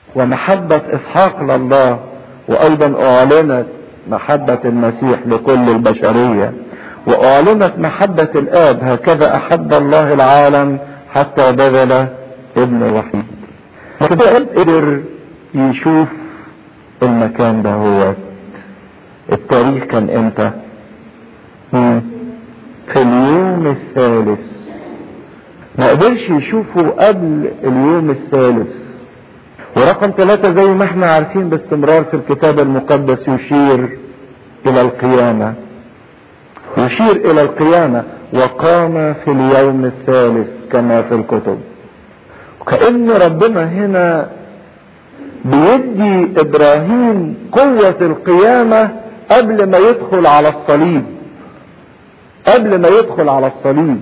ومحبة اسحاق لله وايضا اعلنت محبة المسيح لكل البشرية واعلنت محبة الاب هكذا احب الله العالم حتى بذل ابن وحيد قدر يشوف المكان ده هو التاريخ كان امتى في اليوم الثالث ما قدرش يشوفه قبل اليوم الثالث ورقم ثلاثة زي ما احنا عارفين باستمرار في الكتاب المقدس يشير الى القيامة يشير الى القيامة وقام في اليوم الثالث كما في الكتب وكأن ربنا هنا بيدي ابراهيم قوة القيامة قبل ما يدخل على الصليب قبل ما يدخل على الصليب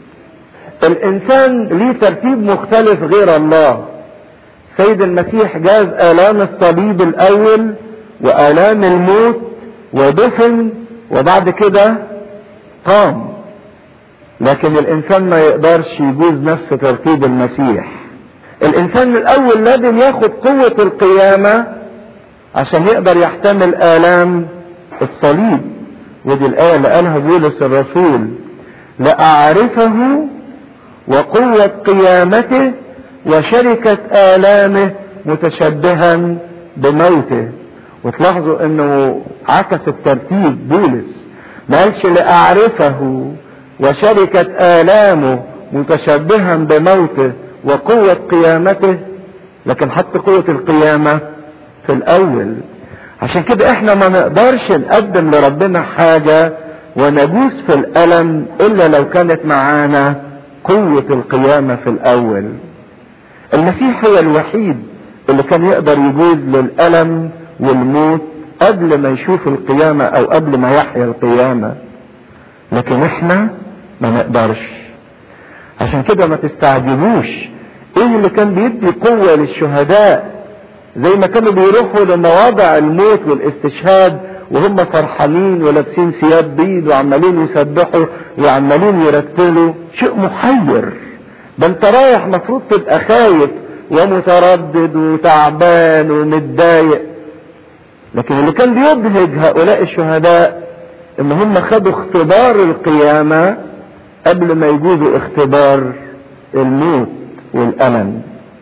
الانسان ليه ترتيب مختلف غير الله سيد المسيح جاز الام الصليب الاول والام الموت ودفن وبعد كده قام لكن الانسان ما يقدرش يجوز نفس ترتيب المسيح الانسان الاول لازم ياخد قوة القيامة عشان يقدر يحتمل الام الصليب ودي الايه اللي قالها بولس الرسول لاعرفه وقوة قيامته وشركة آلامه متشبها بموته وتلاحظوا انه عكس الترتيب بولس ما قالش لأعرفه وشركة آلامه متشبها بموته وقوة قيامته لكن حط قوة القيامة في الأول عشان كده احنا ما نقدرش نقدم لربنا حاجة ونجوز في الألم إلا لو كانت معانا قوة القيامة في الأول المسيح هو الوحيد اللي كان يقدر يجوز للألم والموت قبل ما يشوف القيامة أو قبل ما يحيا القيامة لكن احنا ما نقدرش عشان كده ما تستعجبوش ايه اللي كان بيدي قوة للشهداء زي ما كانوا بيروحوا لمواضع الموت والاستشهاد وهم فرحانين ولابسين ثياب بيض وعمالين يسبحوا وعمالين يرتلوا شيء محير ده انت رايح مفروض تبقى خايف ومتردد وتعبان ومتضايق لكن اللي كان بيبهج هؤلاء الشهداء ان هم خدوا اختبار القيامة قبل ما يجوزوا اختبار الموت والألم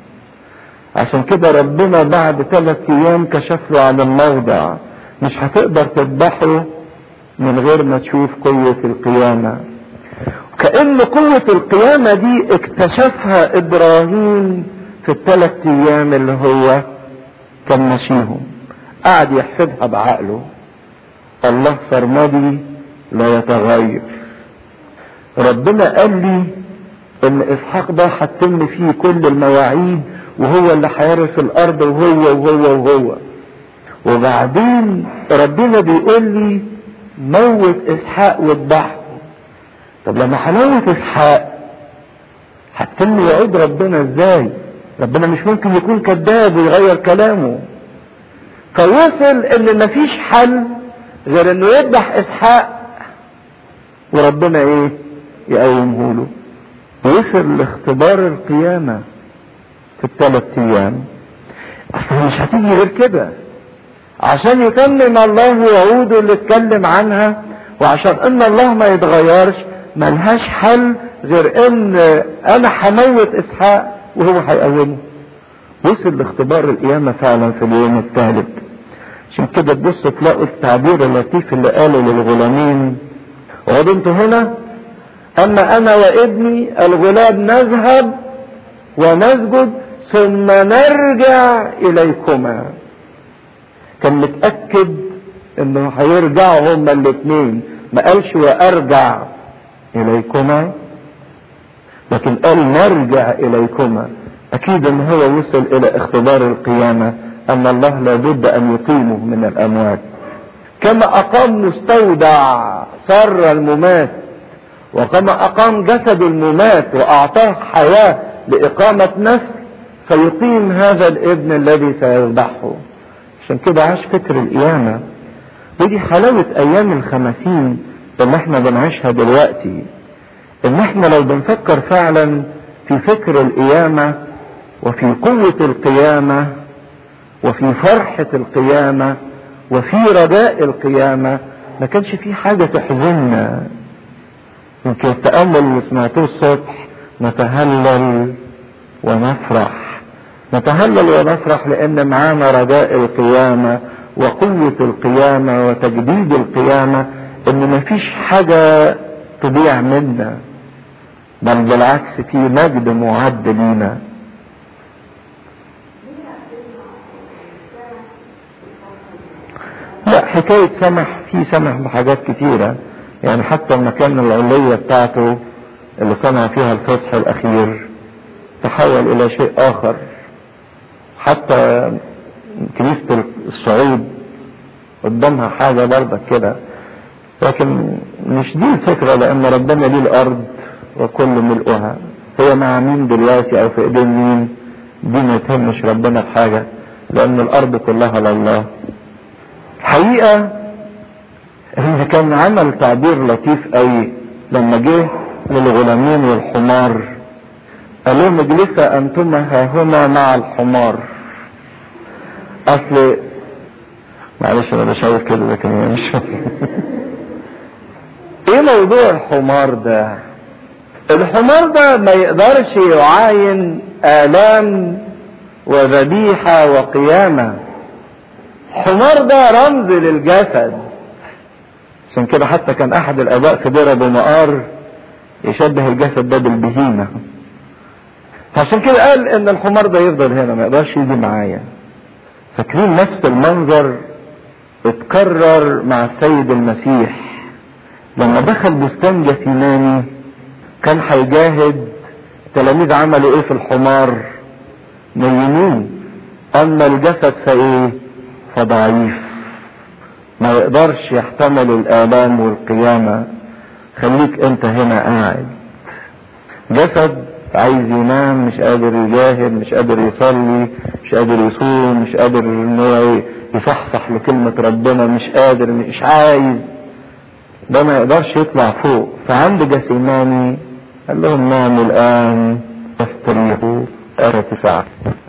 عشان كده ربنا بعد ثلاث ايام كشف له عن الموضع مش هتقدر تذبحه من غير ما تشوف قوة القيامة كأن قوة القيامة دي اكتشفها ابراهيم في الثلاث ايام اللي هو كان ماشيهم قعد يحسبها بعقله الله سرمدي لا يتغير ربنا قال لي ان اسحاق ده هتتم فيه كل المواعيد وهو اللي هيرث الارض وهو وهو وهو وبعدين ربنا بيقول لي موت اسحاق واذبحه طب لما هنموت اسحاق هتتم وعود ربنا ازاي ربنا مش ممكن يكون كذاب ويغير كلامه فوصل ان مفيش حل غير انه يذبح اسحاق وربنا ايه يقومه له وصل لاختبار القيامة في الثلاث ايام اصلا مش هتيجي غير كده عشان يتمم الله وعوده اللي اتكلم عنها وعشان ان الله ما يتغيرش ملهاش حل غير ان انا هموت اسحاق وهو هيقومه وصل لاختبار القيامة فعلا في اليوم الثالث عشان كده تبصوا تلاقوا التعبير اللطيف اللي قاله للغلامين اقعدوا انتوا هنا اما انا وابني الغلام نذهب ونسجد ثم نرجع اليكما كان متأكد انه هيرجعوا هما الاثنين ما قالش وارجع اليكما لكن قال نرجع اليكما اكيد ان هو وصل الى اختبار القيامة ان الله لابد ان يقيمه من الاموات كما اقام مستودع سر الممات وكما اقام جسد الممات واعطاه حياة لاقامة نسل سيقيم هذا الابن الذي سيذبحه عشان كده عاش فكر القيامة ودي حلاوة ايام الخمسين اللي احنا بنعيشها دلوقتي ان احنا لو بنفكر فعلا في فكر القيامة وفي قوة القيامة وفي فرحة القيامة وفي رجاء القيامة ما كانش في حاجة تحزننا يمكن التأمل اللي سمعتوه الصبح نتهلل ونفرح نتهلل ونفرح لأن معانا رجاء القيامة وقوة القيامة وتجديد القيامة إن مفيش حاجة تضيع منا بل بالعكس في مجد معد لينا لا حكاية سمح في سمح بحاجات كتيرة يعني حتى المكان العلية بتاعته اللي صنع فيها الفصح الأخير تحول إلى شيء آخر حتى كنيسة الصعيد قدامها حاجة برضك كده لكن مش دي الفكرة لأن ربنا ليه الأرض وكل ملؤها هي مع مين دلوقتي أو في إيدين مين دي ما تهمش ربنا بحاجة لأن الأرض كلها لله الحقيقة إن كان عمل تعبير لطيف قوي لما جه للغلامين والحمار قال لهم اجلسا أنتما ها هنا مع الحمار أصل معلش أنا مش عاوز كده لكن مش ايه موضوع الحمار ده الحمار ده ما يقدرش يعاين آلام وذبيحة وقيامة الحمار ده رمز للجسد عشان كده حتى كان احد الاباء في دير ابو مقار يشبه الجسد ده بالبهيمة فعشان كده قال ان الحمار ده يفضل هنا ما يقدرش يجي معايا فاكرين نفس المنظر اتكرر مع السيد المسيح لما دخل بستان جسيماني كان هيجاهد التلاميذ عملوا ايه في الحمار نيموه اما الجسد فايه فضعيف ما يقدرش يحتمل الالام والقيامة خليك انت هنا قاعد جسد عايز ينام مش قادر يجاهد مش قادر يصلي مش قادر يصوم مش قادر ان هو يصحصح لكلمة ربنا مش قادر مش عايز ده ما يقدرش يطلع فوق فعند جسيماني قال لهم ناموا الآن واستريحوا آية تسعة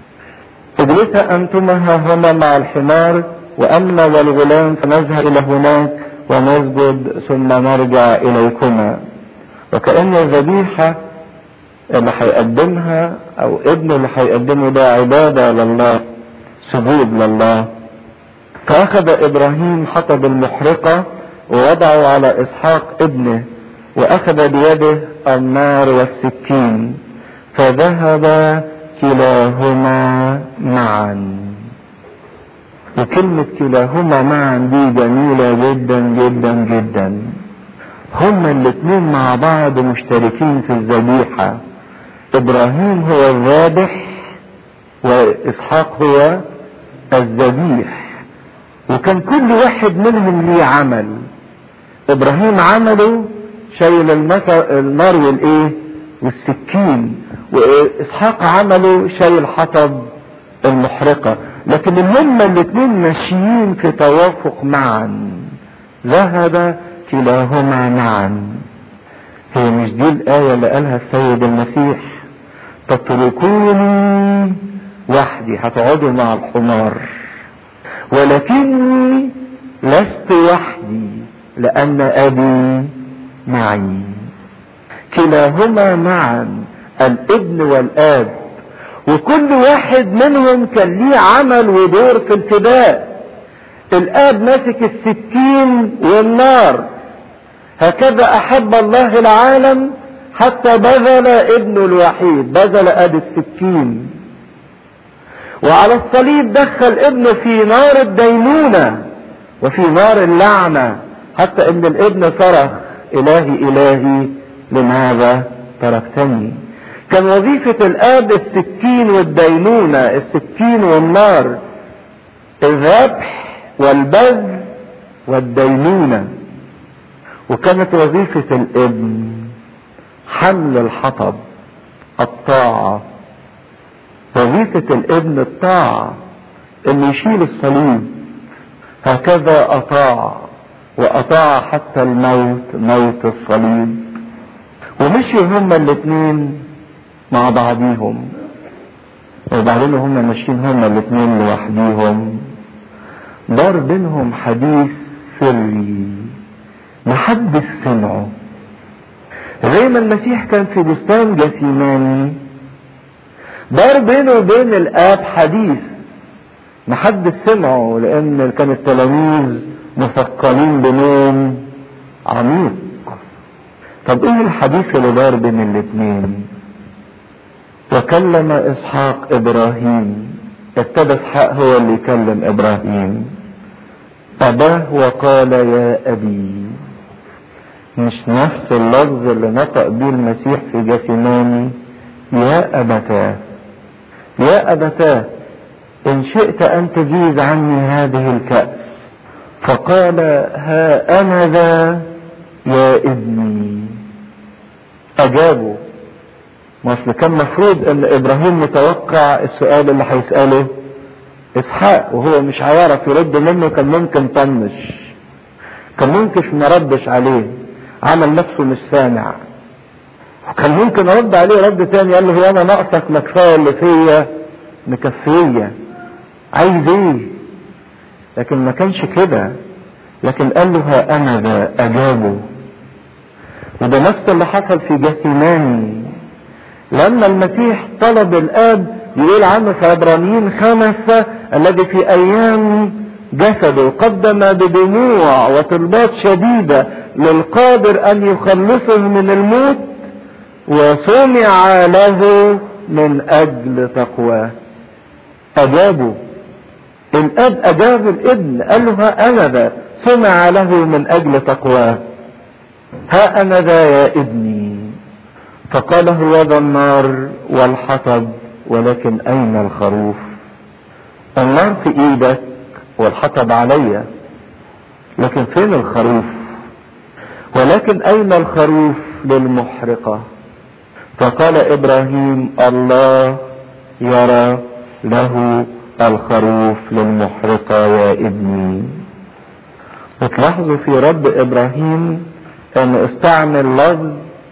اجلسا أنتما ها هنا مع الحمار وأما والغلام فنذهب إلى هناك ونسجد ثم نرجع إليكما وكأن الذبيحة اللي هيقدمها أو ابنه اللي هيقدمه ده عبادة لله سجود لله فأخذ إبراهيم حطب المحرقة ووضعه على إسحاق ابنه وأخذ بيده النار والسكين فذهب كلاهما معا وكلمة كلاهما معا دي جميلة جدا جدا جدا هما الاتنين مع بعض مشتركين في الذبيحة ابراهيم هو الذابح واسحاق هو الذبيح وكان كل واحد منهم ليه عمل ابراهيم عمله شايل النار والايه والسكين واسحاق عمله شايل حطب المحرقه لكن هما الاثنين ماشيين في توافق معا ذهب كلاهما معا هي مش دي الايه اللي قالها السيد المسيح تتركوني وحدي هتقعدوا مع الحمار ولكني لست وحدي لأن أبي معي كلاهما معا الابن والآب وكل واحد منهم كان ليه عمل ودور في الفداء الآب ماسك السكين والنار هكذا أحب الله العالم حتى بذل ابنه الوحيد بذل أب السكين وعلى الصليب دخل ابنه في نار الدينونة وفي نار اللعنة حتى ان الابن صرخ الهي الهي لماذا تركتني كان وظيفة الاب السكين والدينونة السكين والنار الذبح والبذل والدينونة وكانت وظيفة الابن حمل الحطب الطاعة وظيفة الابن الطاعة انه يشيل الصليب هكذا اطاع واطاع حتى الموت موت الصليب ومشي هما الاثنين مع بعضيهم وبعدين هم ماشيين هما الاثنين لوحديهم دار بينهم حديث سري محدش سمعه زي ما المسيح كان في بستان جسيماني دار بينه وبين الاب حديث محدش سمعه لان كان التلاميذ مثقلين بنوم عميق طب ايه الحديث اللي دار بين الاثنين وكلم اسحاق ابراهيم ابتدى اسحاق هو اللي يكلم ابراهيم اباه وقال يا ابي مش نفس اللفظ اللي نطق به المسيح في جسيماني يا ابتاه يا ابتاه ان شئت ان تجيز عني هذه الكأس فقال ها انا ذا يا ابني اجابوا ما اصل كان مفروض ان ابراهيم متوقع السؤال اللي هيساله اسحاق وهو مش هيعرف يرد منه كان ممكن طنش كان ممكن ما ردش عليه عمل نفسه مش سامع وكان ممكن ارد عليه رد تاني قال له هو انا ناقصك ما كفايه اللي فيا مكفيه عايز ايه لكن ما كانش كده لكن قال له ها انا ذا اجابه وده نفس اللي حصل في جثيماني لما المسيح طلب الاب يقول عنه في عبرانيين خمسة الذي في ايام جسده قدم بدموع وطلبات شديدة للقادر ان يخلصه من الموت وسمع له من اجل تقواه اجابه الاب اجاب الابن قال له ها انا ذا سمع له من اجل تقواه ها انا ذا يا ابني فقال هو ذا النار والحطب ولكن اين الخروف النار في ايدك والحطب عليا لكن فين الخروف ولكن اين الخروف للمحرقة فقال ابراهيم الله يرى له الخروف للمحرقة يا ابني وتلاحظوا في رد ابراهيم انه استعمل لفظ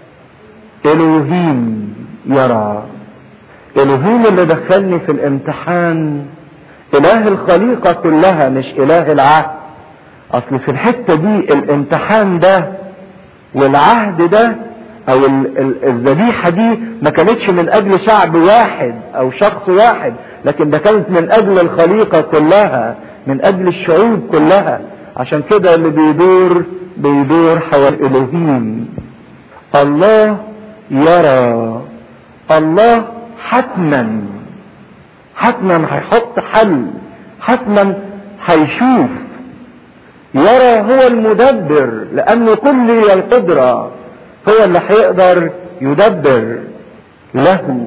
الوهيم يرى الوهيم اللي دخلني في الامتحان اله الخليقة كلها مش اله العهد اصل في الحتة دي الامتحان ده والعهد ده او الذبيحة دي ما كانتش من اجل شعب واحد او شخص واحد لكن ده كانت من اجل الخليقة كلها من اجل الشعوب كلها عشان كده اللي بيدور بيدور حول الهيم الله يرى الله حتما حتما هيحط حل حتما هيشوف يرى هو المدبر لانه كل القدرة هو اللي هيقدر يدبر له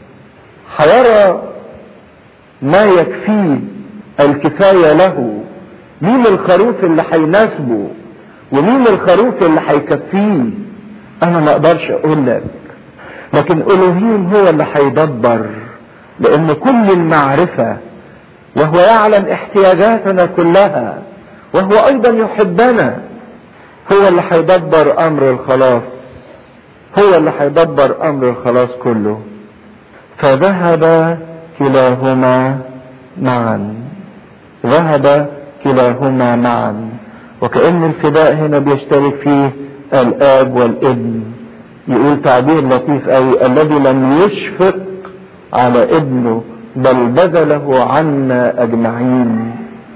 هيرى ما يكفيه الكفاية له مين الخروف اللي هيناسبه ومين الخروف اللي هيكفيه انا ما اقدرش اقول لك لكن الوهيم هو اللي هيدبر لان كل المعرفة وهو يعلم احتياجاتنا كلها وهو ايضا يحبنا هو اللي هيدبر امر الخلاص هو اللي هيدبر امر الخلاص كله فذهب كلاهما معا ذهب كلاهما معا وكأن الفداء هنا بيشترك فيه الاب والابن يقول تعبير لطيف قوي الذي لم يشفق على ابنه بل بذله عنا اجمعين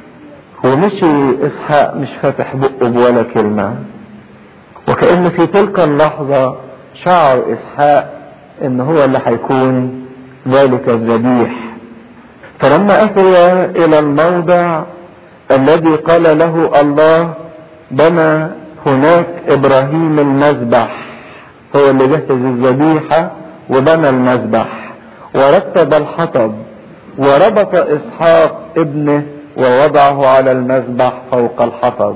ومشي اسحاق مش فاتح بقه بولا كلمة وكأن في تلك اللحظة شعر اسحاق ان هو اللي هيكون ذلك الذبيح فلما اتي الى الموضع الذي قال له الله بنى هناك ابراهيم المذبح هو اللي جهز الذبيحة وبنى المذبح ورتب الحطب وربط اسحاق ابنه ووضعه على المذبح فوق الحطب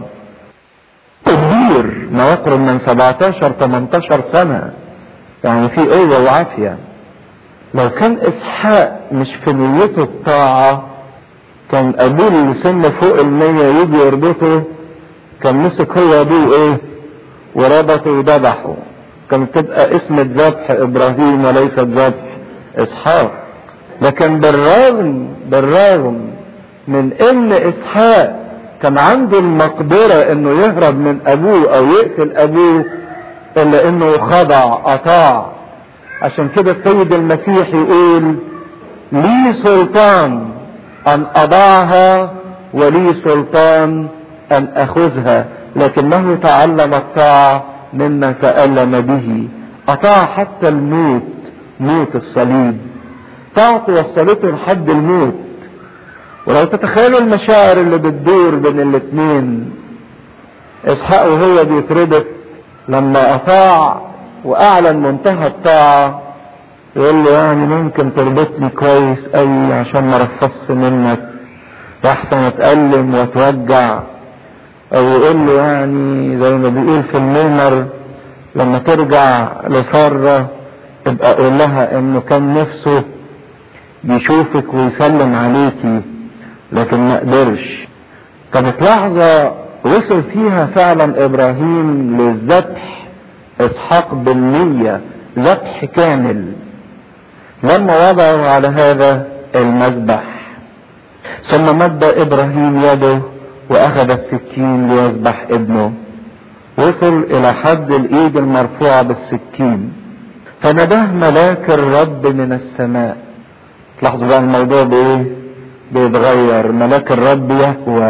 كبير ما يقرب من 17 18 سنة يعني في قوة وعافية لو كان اسحاق مش في نيته الطاعة كان ابوه اللي سنه فوق المية يجي يربطه كان مسك هو ابوه ايه وربطه وذبحه كانت تبقى اسم ذبح ابراهيم وليس ذبح اسحاق لكن بالرغم بالرغم من ان اسحاق كان عنده المقدرة انه يهرب من ابوه او يقتل ابوه الا انه خضع اطاع عشان كده السيد المسيح يقول لي سلطان ان اضعها ولي سلطان ان اخذها لكنه تعلم الطاعة مما تألم به اطاع حتى الموت موت الصليب طاعته وصلته لحد الموت ولو تتخيلوا المشاعر اللي بتدور بين الاتنين اسحاق وهو بيتربط لما اطاع واعلن منتهى الطاعة يقول له يعني ممكن تربطني كويس قوي عشان ما رفص منك واحسن اتألم واتوجع او يقول له يعني زي ما بيقول في الميمر لما ترجع لسارة ابقى قول لها انه كان نفسه يشوفك ويسلم عليكي لكن ما قدرش كانت لحظة وصل فيها فعلا ابراهيم للذبح اسحاق بالنية ذبح كامل لما وضعوا على هذا المذبح ثم مد ابراهيم يده واخذ السكين ليذبح ابنه وصل الى حد الايد المرفوعة بالسكين فنداه ملاك الرب من السماء تلاحظوا بقى الموضوع بايه بيتغير ملاك الرب يهوى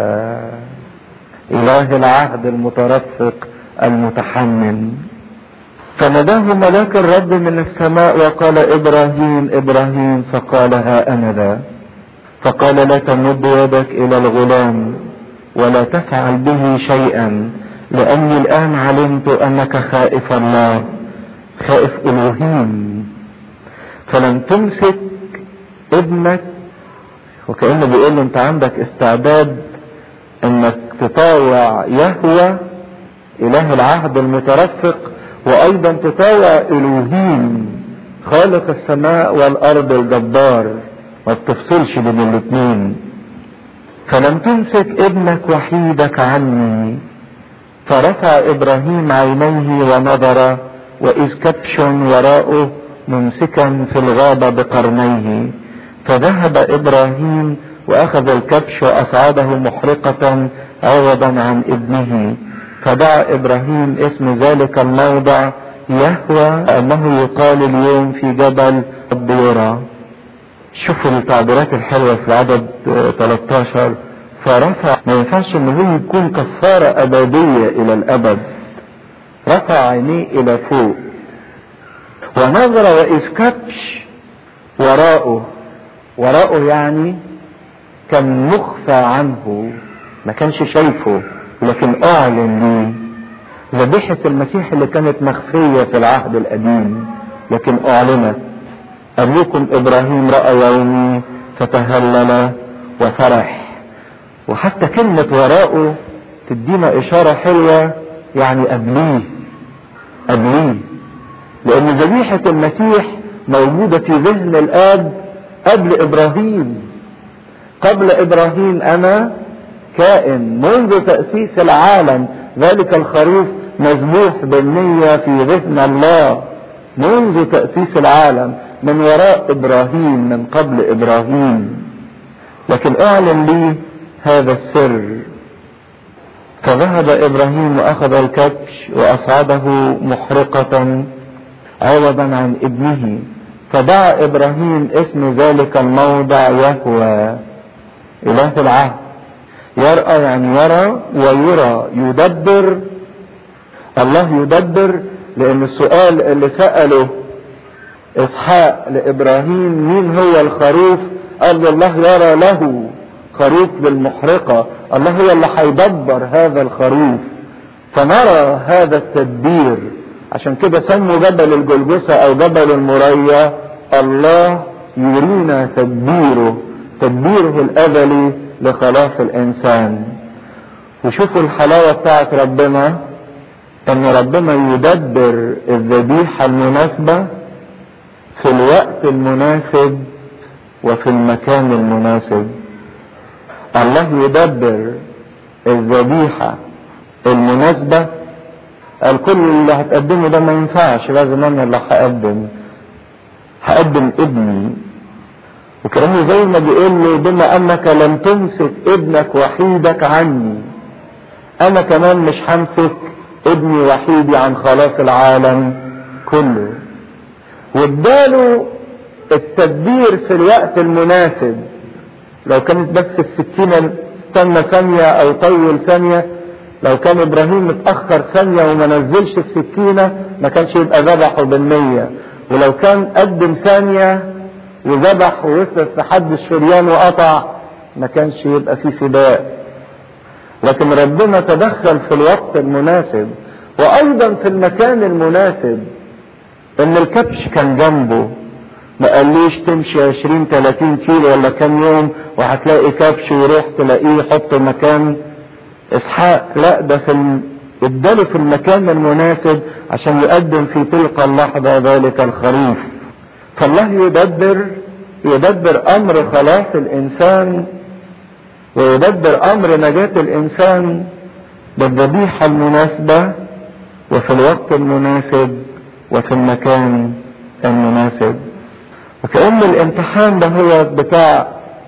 اله العهد المترفق المتحنن فنداه ملاك الرب من السماء وقال ابراهيم ابراهيم فقال ها انا ذا فقال لا تمد يدك الى الغلام ولا تفعل به شيئا لاني الان علمت انك خائف الله خائف الوهيم فلم تمسك ابنك وكأنه بيقول له انت عندك استعداد انك تطاوع يهوى اله العهد المترفق وايضا تطاوع الوهيم خالق السماء والارض الجبار ما بتفصلش بين الاتنين فلم تمسك ابنك وحيدك عني فرفع ابراهيم عينيه ونظر واذ كبش وراءه ممسكا في الغابة بقرنيه فذهب ابراهيم واخذ الكبش واصعده محرقة عوضا عن ابنه فدعا ابراهيم اسم ذلك الموضع يهوى انه يقال اليوم في جبل الدورة شوفوا التعبيرات الحلوة في العدد 13 فرفع ما ينفعش ان هو يكون كفارة ابدية الى الابد رفع عينيه الى فوق ونظر واذ كبش وراءه وراءه يعني كان مخفى عنه ما كانش شايفه لكن اعلن ليه ذبيحة المسيح اللي كانت مخفية في العهد القديم لكن اعلنت ابوكم ابراهيم رأى يومي فتهلل وفرح وحتى كلمة وراءه تدينا اشارة حلوة يعني قبليه قبليه لان ذبيحة المسيح موجودة في ذهن الاب قبل ابراهيم قبل ابراهيم انا كائن منذ تأسيس العالم ذلك الخروف مذبوح بالنية في ذهن الله منذ تأسيس العالم من وراء ابراهيم من قبل ابراهيم لكن اعلن لي هذا السر فذهب ابراهيم واخذ الكبش واصعده محرقة عوضا عن ابنه فدعا ابراهيم اسم ذلك الموضع يهوى اله العهد يرأى يعني يرى ويرى يدبر الله يدبر لان السؤال اللي سأله اسحاق لابراهيم مين هو الخروف قال له الله يرى له خروف بالمحرقة الله هو اللي هيدبر هذا الخروف فنرى هذا التدبير عشان كده سموا جبل الجلجسة او جبل المريا الله يرينا تدبيره تدبيره الازلي لخلاص الانسان وشوفوا الحلاوة بتاعت ربنا ان ربنا يدبر الذبيحة المناسبة في الوقت المناسب وفي المكان المناسب الله يدبر الذبيحة المناسبة الكل اللي هتقدمه ده ما ينفعش لازم انا اللي هقدم هقدم ابني وكأنه زي ما بيقول له بما انك لم تمسك ابنك وحيدك عني انا كمان مش همسك ابني وحيدي عن خلاص العالم كله واداله التدبير في الوقت المناسب لو كانت بس السكينة استنى ثانية او طول ثانية لو كان ابراهيم متأخر ثانية وما نزلش السكينة ما كانش يبقى ذبحه بالمية ولو كان قدم ثانية وذبح ووصل في حد الشريان وقطع ما كانش يبقى فيه فداء لكن ربنا تدخل في الوقت المناسب وايضا في المكان المناسب ان الكبش كان جنبه ما قاليش تمشي 20 30 كيلو ولا كام يوم وهتلاقي كبش وروح تلاقيه يحط مكان اسحاق لا ده في اداله في المكان المناسب عشان يقدم في تلك اللحظه ذلك الخريف فالله يدبر يدبر امر خلاص الانسان ويدبر امر نجاة الانسان بالذبيحة المناسبة وفي الوقت المناسب وفي المكان المناسب وكأن الامتحان ده هو بتاع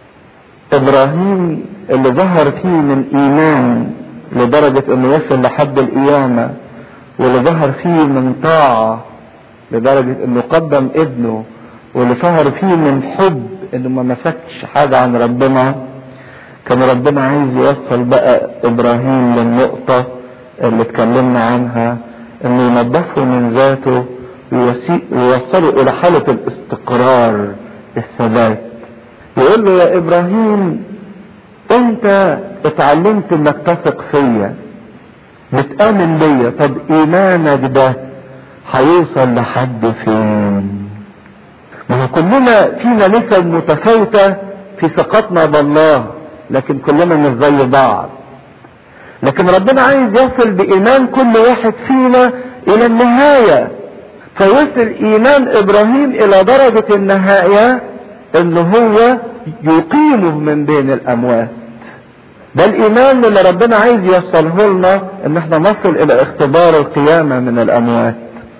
ابراهيم اللي ظهر فيه من ايمان لدرجة انه يصل لحد القيامة واللي ظهر فيه من طاعة لدرجة انه قدم ابنه واللي ظهر فيه من حب انه ما مسكش حاجة عن ربنا كان ربنا عايز يوصل بقى ابراهيم للنقطة اللي اتكلمنا عنها انه ينظفه من ذاته ويوصله الى حالة الاستقرار الثبات يقول له يا ابراهيم انت اتعلمت انك تثق فيا بتآمن بيا طب ايمانك ده هيوصل لحد فين ما هو كلنا فينا نسب متفاوتة في ثقتنا بالله لكن كلنا مش زي بعض لكن ربنا عايز يصل بإيمان كل واحد فينا إلى النهاية فوصل إيمان إبراهيم إلى درجة النهاية إن هو يقيمه من بين الأموات ده الإيمان اللي ربنا عايز يوصله لنا إن احنا نصل إلى اختبار القيامة من الأموات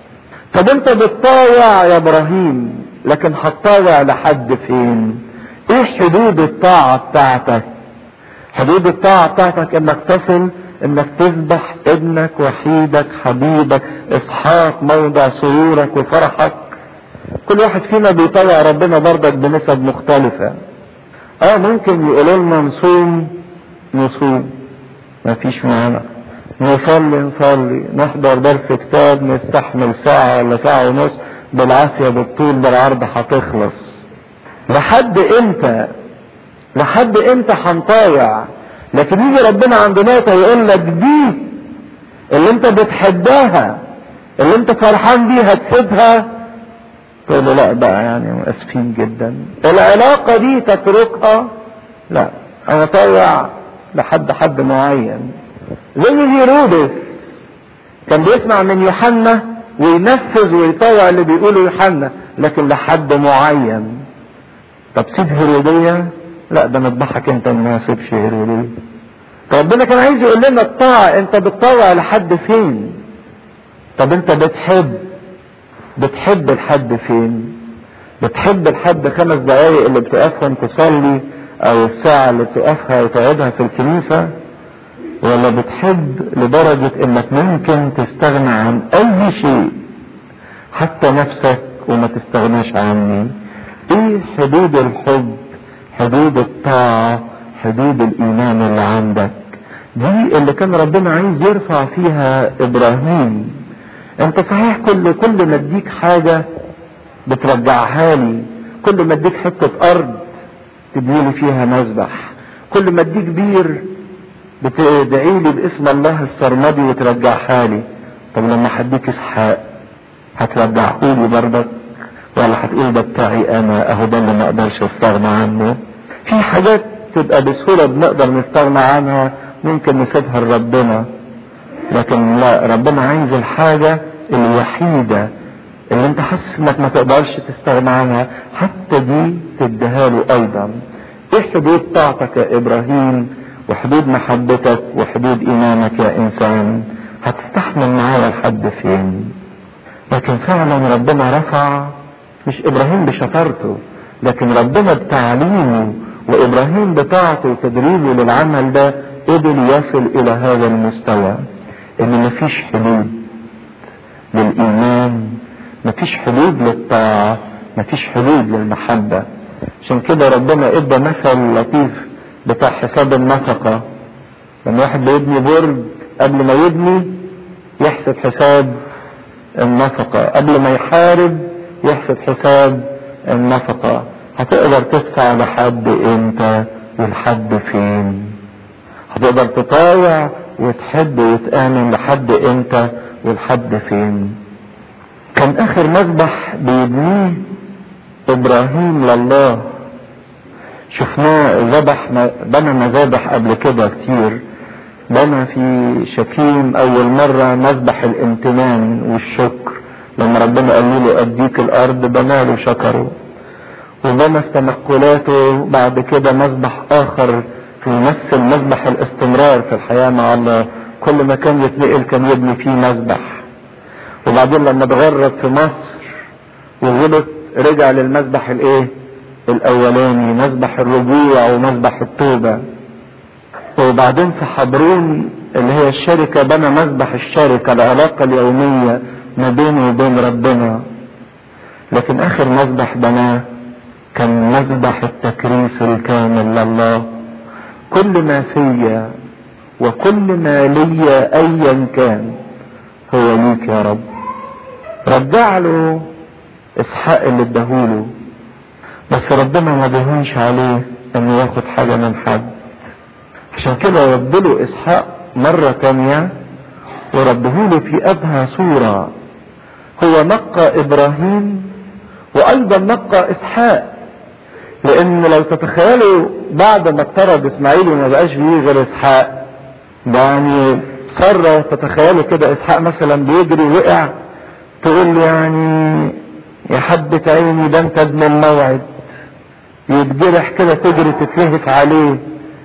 طب أنت بتطاوع يا إبراهيم لكن هتطاوع لحد فين؟ إيه حدود الطاعة بتاعتك؟ حدود الطاعة بتاعتك انك تصل انك تذبح ابنك وحيدك حبيبك اسحاق موضع سرورك وفرحك كل واحد فينا بيطوع ربنا برضك بنسب مختلفة اه ممكن يقولوا لنا نصوم نصوم ما فيش معانا نصلي نصلي نحضر درس كتاب نستحمل ساعة ولا ساعة ونص بالعافية بالطول بالعرض هتخلص لحد امتى لحد امتى هنطاوع لكن يجي ربنا عند نقطه يقول لك دي اللي انت بتحبها اللي انت فرحان بيها تسيبها تقول له لا بقى يعني اسفين جدا العلاقه دي تتركها لا انا طاوع لحد حد معين زي هيرودس كان بيسمع من يوحنا وينفذ ويطوع اللي بيقوله يوحنا لكن لحد معين طب سيب هيروديه لا ده نذبحك انت ما سيبش هيروديه ربنا كان عايز يقول لنا الطاعة انت بتطوع لحد فين طب انت بتحب بتحب لحد فين بتحب لحد خمس دقايق اللي بتقفهم تصلي او الساعة اللي بتقفها وتقعدها في الكنيسة ولا بتحب لدرجة انك ممكن تستغنى عن اي شيء حتى نفسك وما تستغناش عني ايه حدود الحب حدود الطاعة حدود الايمان اللي عندك دي اللي كان ربنا عايز يرفع فيها ابراهيم انت صحيح كل كل ما اديك حاجة بترجعها لي كل ما اديك حتة ارض تبنيلي فيها مذبح كل ما اديك بير بتدعي لي باسم الله السرمدي وترجعها لي طب لما هديك اسحاق هترجعه لي برضك ولا هتقول ده بتاعي انا اهو ده اللي ما اقدرش استغنى عنه في حاجات تبقى بسهولة بنقدر نستغنى عنها ممكن نسيبها لربنا لكن لا ربنا عايز الحاجة الوحيدة اللي انت حاسس انك ما تقدرش تستغنى عنها حتى دي تديها له ايضا ايه حدود طاعتك يا ابراهيم وحدود محبتك وحدود ايمانك يا انسان هتستحمل معايا لحد فين لكن فعلا ربنا رفع مش ابراهيم بشطارته لكن ربنا بتعليمه وابراهيم بطاعته وتدريبه للعمل ده قدر يصل الى هذا المستوى ان مفيش حدود للايمان مفيش حدود للطاعة مفيش حدود للمحبة عشان كده ربنا ادى مثل لطيف بتاع حساب النفقة لما واحد بيبني برج قبل ما يبني يحسب حساب النفقة قبل ما يحارب يحسب حساب النفقة هتقدر تدفع لحد امتى ولحد فين هتقدر تطاوع وتحب وتآمن لحد امتى ولحد فين كان اخر مذبح بيبنيه ابراهيم لله شفناه ذبح بنى مذابح قبل كده كتير بنى في شكيم اول مرة مذبح الامتنان والشكر لما ربنا قال له اديك الارض بنى له شكره وبنى في تنقلاته بعد كده مذبح اخر في يمثل مذبح الاستمرار في الحياة مع الله كل ما كان يتنقل كان يبني فيه مذبح وبعدين لما اتغرب في مصر وغلط رجع للمذبح الايه الاولاني مذبح الرجوع ومذبح التوبة وبعدين في حبرون اللي هي الشركة بنى مذبح الشركة العلاقة اليومية ما بينه وبين ربنا لكن اخر مذبح بناه كان مذبح التكريس الكامل لله كل ما فيا وكل ما لي ايا كان هو ليك يا رب رجع له اسحاق اللي اداهوله بس ربنا ما بيهونش عليه انه ياخد حاجه من حد عشان كده رد له اسحاق مره تانيه وربهوله في ابهى صوره هو نقى ابراهيم وايضا نقى اسحاق لان لو تتخيلوا بعد ما اضطرد اسماعيل وما بقاش فيه غير اسحاق ده يعني سرة تتخيلوا كده اسحاق مثلا بيجري وقع تقول له يعني يا حبة عيني ده انت ابن الموعد يتجرح كده تجري تتلهف عليه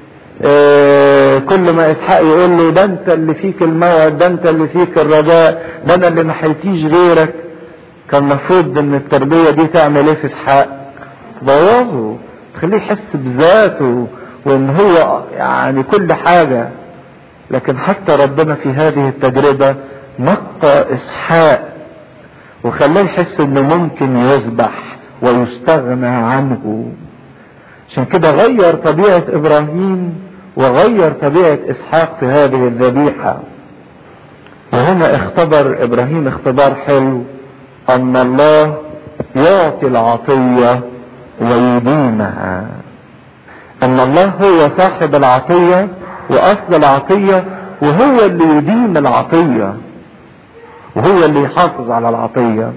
اه كل ما اسحاق يقول له ده انت اللي فيك الموعد ده انت اللي فيك الرجاء ده انا اللي ما حيتيش غيرك كان المفروض ان التربية دي تعمل ايه في اسحاق تبوظه تخليه يحس بذاته وان هو يعني كل حاجة لكن حتى ربنا في هذه التجربة نقى اسحاق وخلاه يحس انه ممكن يذبح ويستغنى عنه عشان كده غير طبيعة ابراهيم وغير طبيعة اسحاق في هذه الذبيحة وهنا اختبر ابراهيم اختبار حلو ان الله يعطي العطية ويديمها ان الله هو صاحب العطية واصل العطية وهو اللي يديم العطية وهو اللي يحافظ على العطية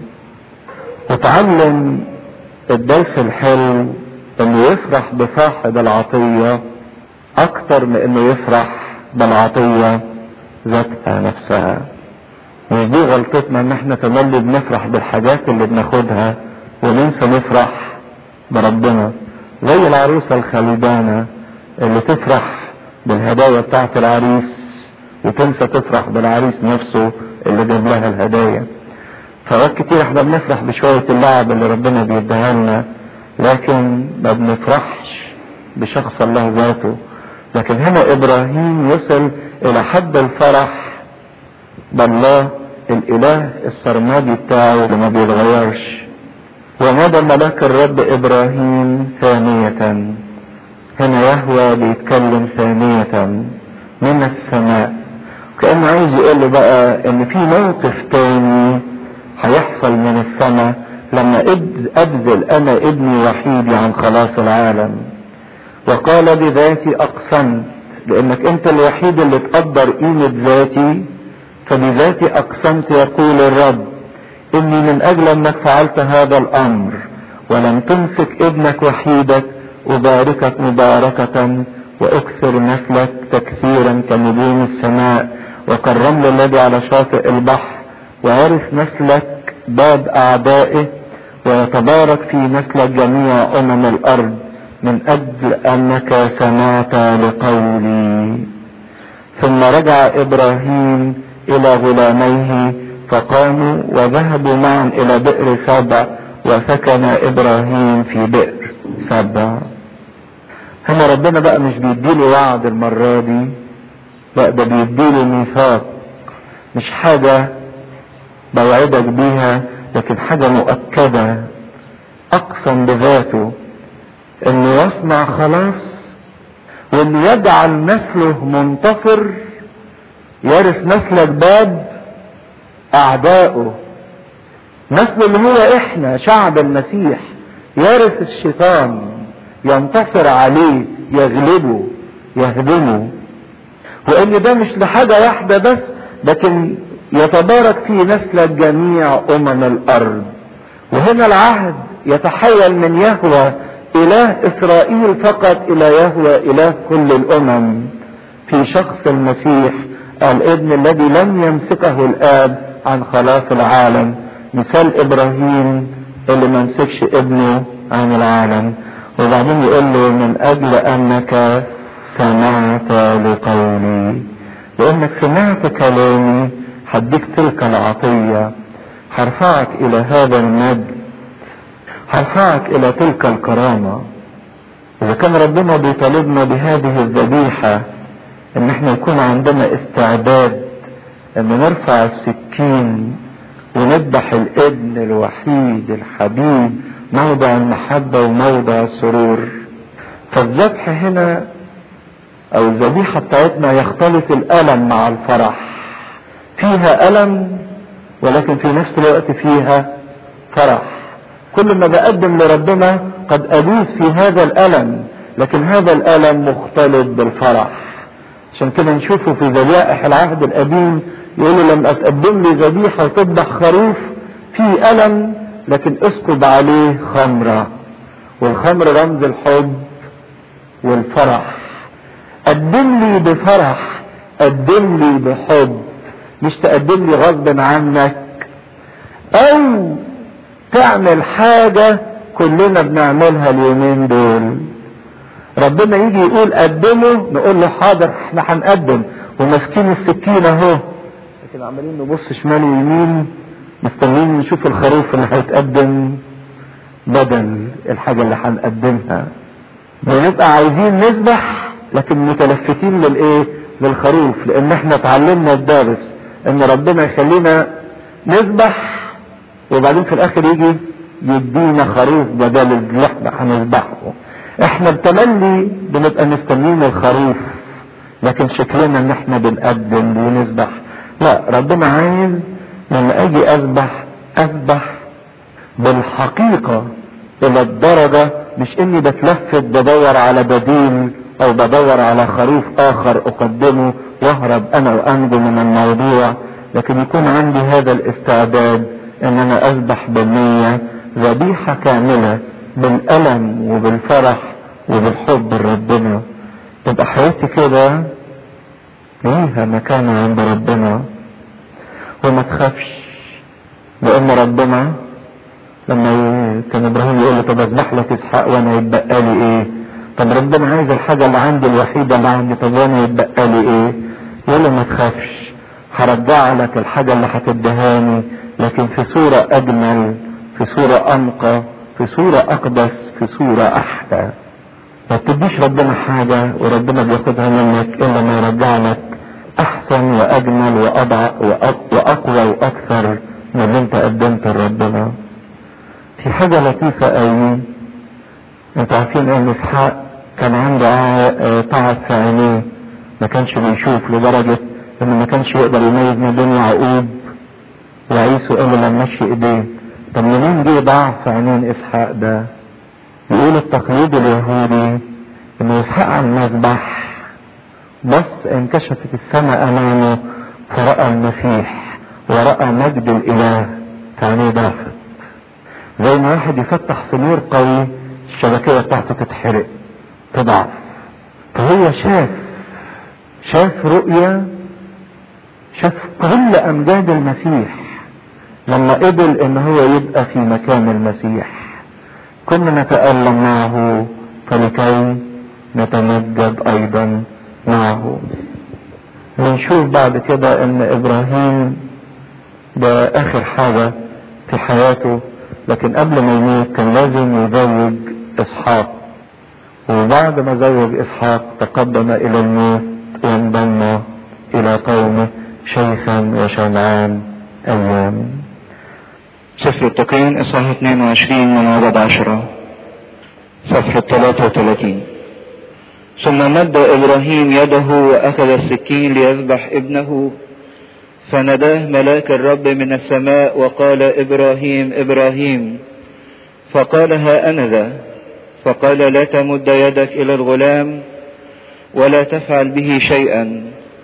وتعلم الدرس الحلو انه يفرح بصاحب العطية اكتر من انه يفرح بالعطية ذاتها نفسها مش دي غلطتنا ان احنا تملي بنفرح بالحاجات اللي بناخدها وننسى نفرح بربنا زي العروسة الخليدانة اللي تفرح بالهدايا بتاعت العريس وتنسى تفرح بالعريس نفسه اللي جاب لها الهدايا فوقت كتير احنا بنفرح بشوية اللعب اللي ربنا بيديها لنا لكن ما بنفرحش بشخص الله ذاته لكن هنا ابراهيم وصل الى حد الفرح بالله الاله السرمادي بتاعه اللي ما بيتغيرش ونادى ملاك الرب ابراهيم ثانية هنا يهوى بيتكلم ثانية من السماء كأنه عايز يقول له بقى ان في موقف تاني هيحصل من السماء لما ابذل انا ابني وحيدي عن خلاص العالم وقال بذاتي اقسمت لانك انت الوحيد اللي تقدر قيمة ذاتي فبذاتي اقسمت يقول الرب اني من اجل انك فعلت هذا الامر ولم تمسك ابنك وحيدك اباركك مباركة واكثر نسلك تكثيرا كنجوم السماء وكالرمل الذي على شاطئ البحر وارث نسلك باب اعدائه ويتبارك في نسلك جميع امم الارض من اجل انك سمعت لقولي ثم رجع ابراهيم الى غلاميه فقاموا وذهبوا معا الى بئر سبع وسكن ابراهيم في بئر سبع هنا ربنا بقى مش بيديله وعد المرة دي لا ده بيديله ميثاق مش حاجة بوعدك بيها لكن حاجة مؤكدة اقسم بذاته انه يصنع خلاص وانه يجعل نسله منتصر يرث نسلك باب اعدائه نسل اللي هو احنا شعب المسيح يرث الشيطان ينتصر عليه يغلبه يهدمه وان ده مش لحاجة واحدة بس لكن يتبارك في نسلك جميع امم الارض وهنا العهد يتحول من يهوى اله اسرائيل فقط الى يهوى اله كل الامم في شخص المسيح الابن الذي لم يمسكه الاب عن خلاص العالم مثال ابراهيم اللي ما مسكش ابنه عن العالم وبعدين يقول له من اجل انك سمعت لقولي لانك سمعت كلامي هديك تلك العطية هرفعك الى هذا المجد هرفعك الى تلك الكرامة اذا كان ربنا بيطالبنا بهذه الذبيحة ان احنا يكون عندنا استعداد ان نرفع السكين ونذبح الابن الوحيد الحبيب موضع المحبة وموضع السرور فالذبح هنا او الذبيحة بتاعتنا يختلط الالم مع الفرح فيها الم ولكن في نفس الوقت فيها فرح كل ما بقدم لربنا قد ادوس في هذا الالم لكن هذا الالم مختلط بالفرح عشان كده نشوفه في ذبائح العهد القديم يقولوا لما تقدم لي ذبيحه وتذبح خروف في الم لكن اسكب عليه خمره والخمر رمز الحب والفرح قدم لي بفرح قدم لي بحب مش تقدم لي غصب عنك او تعمل حاجة كلنا بنعملها اليومين دول ربنا يجي يقول قدمه نقول له حاضر احنا هنقدم وماسكين السكينة اهو لكن عمالين نبص شمال ويمين مستنيين نشوف الخروف اللي هيتقدم بدل الحاجة اللي هنقدمها بنبقى عايزين نذبح لكن متلفتين للايه للخروف لان احنا اتعلمنا الدرس ان ربنا يخلينا نذبح وبعدين في الاخر يجي يدينا خروف بدل اللي احنا هنذبحه احنا بتملي بنبقى مستنيين الخروف لكن شكلنا ان احنا بنقدم ونذبح لا ربنا عايز لما اجي اذبح اذبح بالحقيقة الى الدرجة مش اني بتلفت بدور على بديل او بدور على خروف اخر اقدمه واهرب انا وانجو من الموضوع لكن يكون عندي هذا الاستعداد ان انا اذبح بالنية ذبيحة كاملة بالالم وبالفرح وبالحب لربنا تبقى حياتي كده ليها مكانة عند ربنا وما تخافش لان ربنا لما كان ابراهيم يقول له طب اذبح لك اسحاق وانا يتبقى لي ايه طب ربنا عايز الحاجة اللي عندي الوحيدة اللي عندي طب وانا يتبقى لي ايه يقول له ما تخافش هرجع لك الحاجة اللي هتدهاني لكن في صورة اجمل في صورة انقى في صورة اقدس في صورة احلى ما تديش ربنا حاجة وربنا بياخدها منك الا ما يرجع لك احسن واجمل واضع واقوى واكثر من اللي انت قدمته لربنا في حاجة لطيفة قوي انتوا عارفين ان اسحاق كان عنده تعب في عينيه ما كانش بيشوف لدرجة انه ما كانش يقدر يميز ما بين يعقوب وعيسو قال له لما مشي ايديه طب منين جه ضعف في عينين اسحاق ده يقول التقليد اليهودي ان اسحاق على المذبح بس انكشفت السماء امامه فرأى المسيح ورأى مجد الاله في عينيه ضعفت زي ما واحد يفتح في نور قوي الشبكية بتاعته تتحرق تضعف فهو شاف شاف رؤية شاف كل امجاد المسيح لما قبل ان هو يبقى في مكان المسيح كنا نتألم معه فلكي نتمجد ايضا معه ونشوف بعد كده ان ابراهيم ده اخر حاجة في حياته لكن قبل ما يموت كان لازم يزوج اسحاق وبعد ما زوج اسحاق تقدم الى الموت وانضم الى قومه شيخا وشمعان ايام سفر التكوين اصحاح 22 من عدد 10 صفحة 33 ثم مد ابراهيم يده واخذ السكين ليذبح ابنه فناداه ملاك الرب من السماء وقال ابراهيم ابراهيم فقال ها انا ذا فقال لا تمد يدك الى الغلام ولا تفعل به شيئا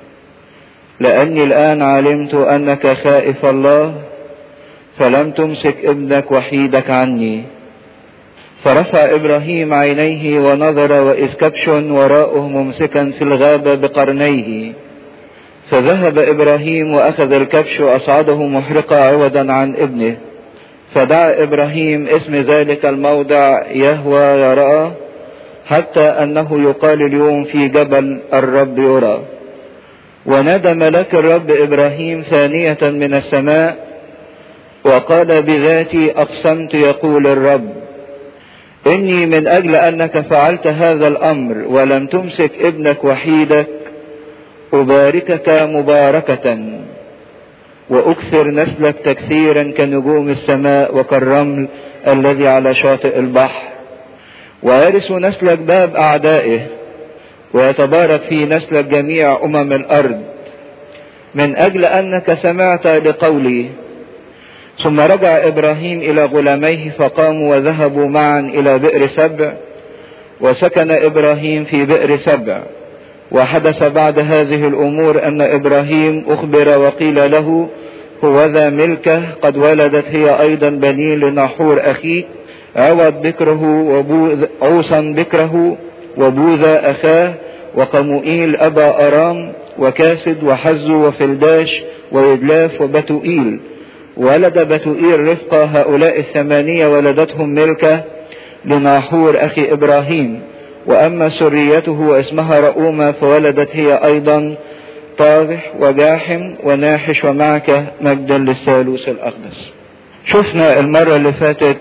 لاني الان علمت انك خائف الله فلم تمسك ابنك وحيدك عني فرفع ابراهيم عينيه ونظر واذ كبش وراءه ممسكا في الغابه بقرنيه فذهب ابراهيم واخذ الكبش واصعده محرقا عوضا عن ابنه فدعا ابراهيم اسم ذلك الموضع يهوى يرى حتى انه يقال اليوم في جبل الرب يرى ونادى ملاك الرب ابراهيم ثانيه من السماء وقال بذاتي اقسمت يقول الرب اني من اجل انك فعلت هذا الامر ولم تمسك ابنك وحيدك اباركك مباركه واكثر نسلك تكثيرا كنجوم السماء وكالرمل الذي على شاطئ البحر ويرث نسلك باب اعدائه ويتبارك في نسلك جميع امم الارض من اجل انك سمعت لقولي ثم رجع ابراهيم الى غلاميه فقاموا وذهبوا معا الى بئر سبع وسكن ابراهيم في بئر سبع وحدث بعد هذه الامور ان ابراهيم اخبر وقيل له هو ذا ملكه قد ولدت هي ايضا بنين لناحور اخيه عوض بكره وبوذ عوصا بكره وبوذا اخاه وقموئيل ابا ارام وكاسد وحزو وفلداش ويدلاف وبتوئيل ولد بتوئيل رفقة هؤلاء الثمانية ولدتهم ملكة لناحور أخي إبراهيم وأما سريته واسمها رؤومة فولدت هي أيضا طاغح وجاحم وناحش ومعك مجدا للثالوث الأقدس شفنا المرة اللي فاتت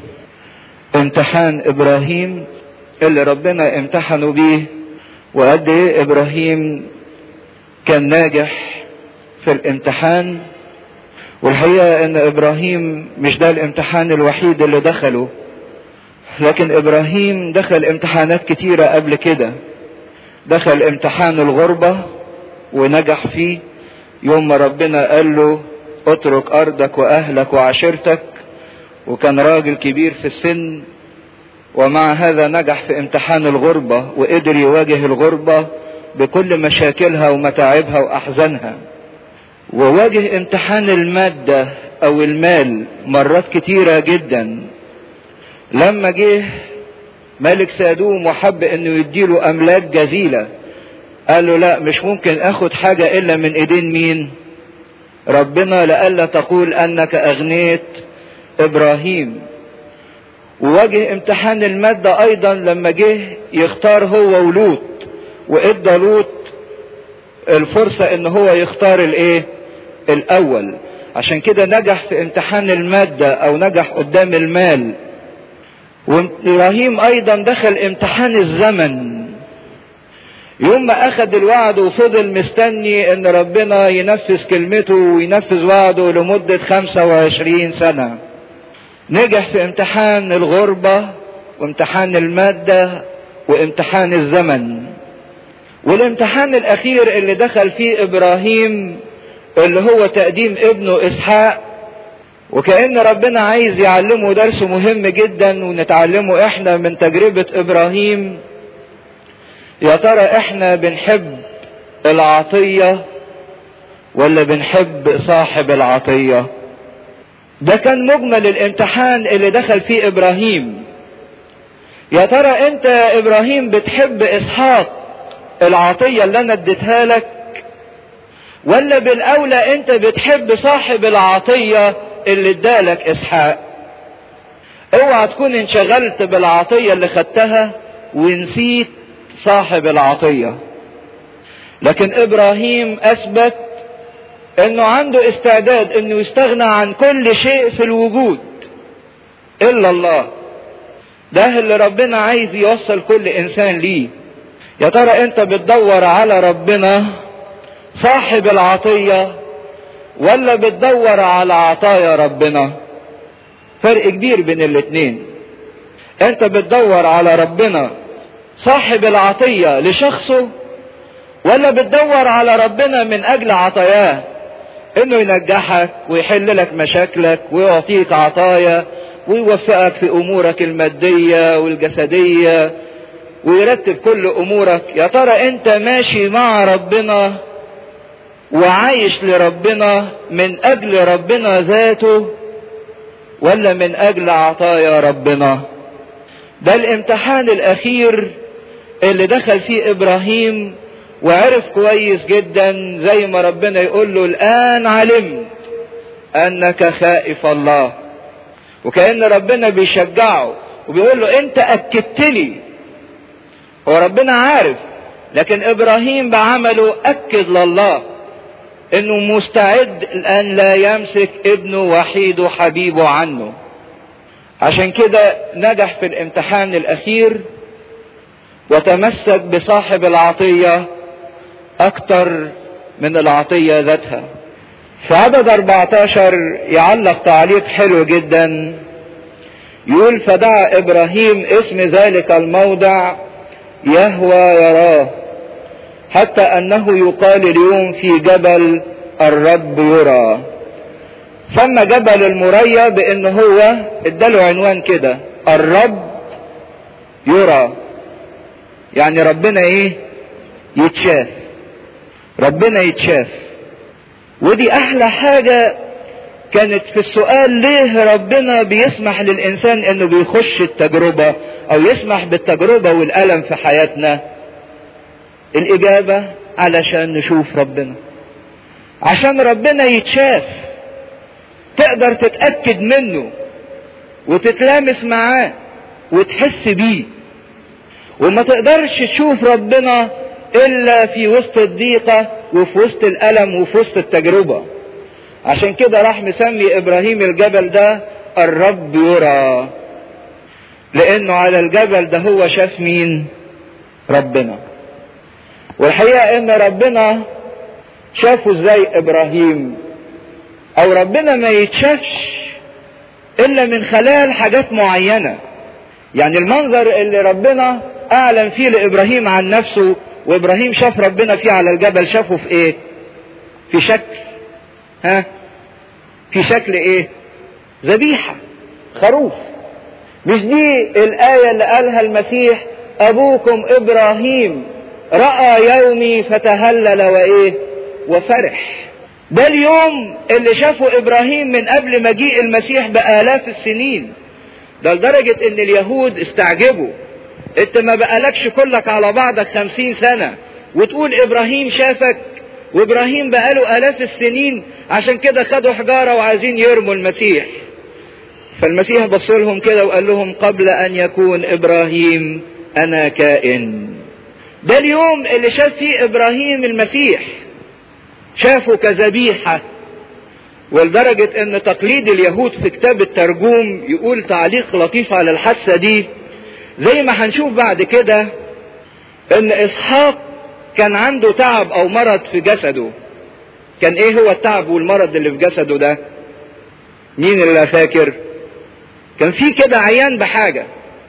امتحان إبراهيم اللي ربنا امتحنوا بيه وقد ايه إبراهيم كان ناجح في الامتحان والحقيقة ان ابراهيم مش ده الامتحان الوحيد اللي دخله لكن ابراهيم دخل امتحانات كتيرة قبل كده دخل امتحان الغربة ونجح فيه يوم ما ربنا قال له اترك ارضك واهلك وعشيرتك وكان راجل كبير في السن ومع هذا نجح في امتحان الغربة وقدر يواجه الغربة بكل مشاكلها ومتاعبها واحزانها وواجه امتحان المادة او المال مرات كتيرة جدا لما جه ملك سادوم وحب انه يديله املاك جزيلة قال له لا مش ممكن اخد حاجة الا من ايدين مين ربنا لألا تقول انك اغنيت ابراهيم وواجه امتحان المادة ايضا لما جه يختار هو ولوط وادى لوط الفرصة ان هو يختار الايه الاول عشان كده نجح في امتحان المادة او نجح قدام المال وابراهيم ايضا دخل امتحان الزمن يوم ما اخذ الوعد وفضل مستني ان ربنا ينفذ كلمته وينفذ وعده لمدة 25 سنة نجح في امتحان الغربة وامتحان المادة وامتحان الزمن والامتحان الاخير اللي دخل فيه ابراهيم اللي هو تقديم ابنه اسحاق وكأن ربنا عايز يعلمه درس مهم جدا ونتعلمه احنا من تجربة ابراهيم يا ترى احنا بنحب العطية ولا بنحب صاحب العطية ده كان مجمل الامتحان اللي دخل فيه ابراهيم يا ترى انت يا ابراهيم بتحب اسحاق العطية اللي انا اديتها لك ولا بالاولى انت بتحب صاحب العطية اللي ادالك اسحاق اوعى تكون انشغلت بالعطية اللي خدتها ونسيت صاحب العطية لكن ابراهيم اثبت انه عنده استعداد انه يستغنى عن كل شيء في الوجود الا الله ده اللي ربنا عايز يوصل كل انسان ليه يا ترى انت بتدور على ربنا صاحب العطية ولا بتدور على عطايا ربنا فرق كبير بين الاتنين انت بتدور على ربنا صاحب العطية لشخصه ولا بتدور على ربنا من اجل عطاياه انه ينجحك ويحل لك مشاكلك ويعطيك عطايا ويوفقك في امورك المادية والجسدية ويرتب كل امورك يا ترى انت ماشي مع ربنا وعايش لربنا من اجل ربنا ذاته ولا من اجل عطايا ربنا ده الامتحان الاخير اللي دخل فيه ابراهيم وعرف كويس جدا زي ما ربنا يقول له الان علمت انك خائف الله وكأن ربنا بيشجعه وبيقول له انت اكدت لي هو ربنا عارف لكن ابراهيم بعمله اكد لله انه مستعد الان لا يمسك ابنه وحيده حبيبه عنه عشان كده نجح في الامتحان الاخير وتمسك بصاحب العطية اكتر من العطية ذاتها في عدد 14 يعلق تعليق حلو جدا يقول فدعا ابراهيم اسم ذلك الموضع يهوى يراه حتى انه يقال اليوم في جبل الرب يرى سمى جبل المريا بان هو اداله عنوان كده الرب يرى يعني ربنا ايه يتشاف ربنا يتشاف ودي احلى حاجة كانت في السؤال ليه ربنا بيسمح للانسان انه بيخش التجربة او يسمح بالتجربة والالم في حياتنا الاجابة علشان نشوف ربنا عشان ربنا يتشاف تقدر تتأكد منه وتتلامس معاه وتحس بيه وما تقدرش تشوف ربنا الا في وسط الضيقة وفي وسط الالم وفي وسط التجربة عشان كده راح مسمي ابراهيم الجبل ده الرب يرى لانه على الجبل ده هو شاف مين ربنا والحقيقة ان ربنا شافه ازاي ابراهيم او ربنا ما يتشافش الا من خلال حاجات معينة يعني المنظر اللي ربنا اعلن فيه لابراهيم عن نفسه وابراهيم شاف ربنا فيه على الجبل شافه في ايه في شكل ها في شكل ايه ذبيحة خروف مش دي الآية اللي قالها المسيح أبوكم إبراهيم رأى يومي فتهلل وإيه وفرح ده اليوم اللي شافه إبراهيم من قبل مجيء المسيح بآلاف السنين ده لدرجة إن اليهود استعجبوا أنت ما بقالكش كلك على بعضك خمسين سنة وتقول إبراهيم شافك وإبراهيم بقاله آلاف السنين عشان كده خدوا حجارة وعايزين يرموا المسيح فالمسيح بص لهم كده وقال لهم قبل أن يكون إبراهيم أنا كائن ده اليوم اللي شاف فيه إبراهيم المسيح شافه كذبيحة ولدرجة ان تقليد اليهود في كتاب الترجوم يقول تعليق لطيف على الحادثة دي زي ما هنشوف بعد كده ان اسحاق كان عنده تعب او مرض في جسده كان ايه هو التعب والمرض اللي في جسده ده مين اللي فاكر كان في كده عيان بحاجة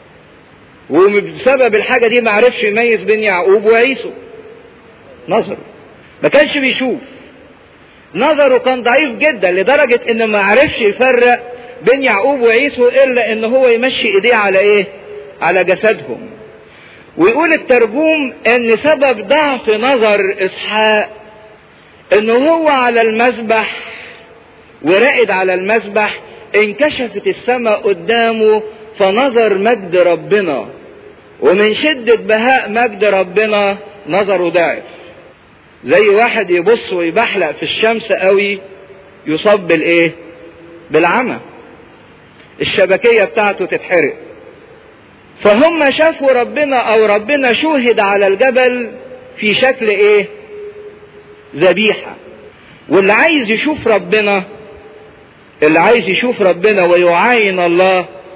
وبسبب الحاجة دي معرفش يميز بين يعقوب وعيسو نظره ما كانش بيشوف نظره كان ضعيف جدا لدرجة انه ما عرفش يفرق بين يعقوب وعيسو الا ان هو يمشي ايديه على ايه على جسدهم ويقول الترجوم ان سبب ضعف نظر اسحاق انه هو على المذبح ورقد على المذبح انكشفت السماء قدامه فنظر مجد ربنا ومن شدة بهاء مجد ربنا نظره ضعف زي واحد يبص ويبحلق في الشمس قوي يصاب بالايه بالعمى الشبكية بتاعته تتحرق فهم شافوا ربنا او ربنا شوهد على الجبل في شكل ايه ذبيحة واللي عايز يشوف ربنا اللي عايز يشوف ربنا ويعاين الله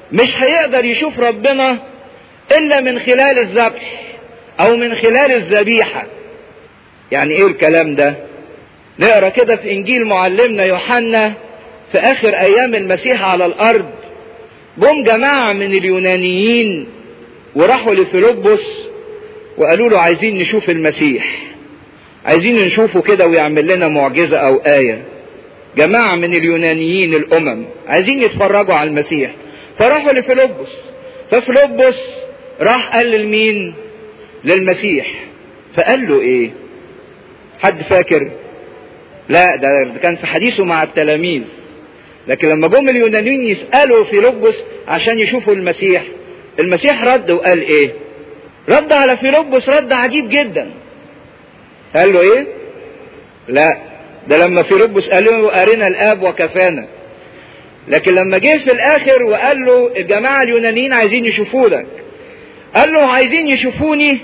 مش هيقدر يشوف ربنا الا من خلال الذبح او من خلال الذبيحة يعني ايه الكلام ده نقرا كده في انجيل معلمنا يوحنا في اخر ايام المسيح على الارض جم جماعة من اليونانيين وراحوا لفيلبس وقالوا له عايزين نشوف المسيح عايزين نشوفه كده ويعمل لنا معجزة او آية جماعة من اليونانيين الامم عايزين يتفرجوا على المسيح فراحوا لفيلبس ففيلبس راح قال لمين للمسيح فقال له ايه حد فاكر لا ده كان في حديثه مع التلاميذ لكن لما جم اليونانيين يسألوا فيلبس عشان يشوفوا المسيح المسيح رد وقال ايه رد على فيلبس رد عجيب جدا قال له ايه لا ده لما فيلبس قال له ارنا الاب وكفانا لكن لما جه في الاخر وقال له الجماعه اليونانيين عايزين يشوفونك قال له عايزين يشوفوني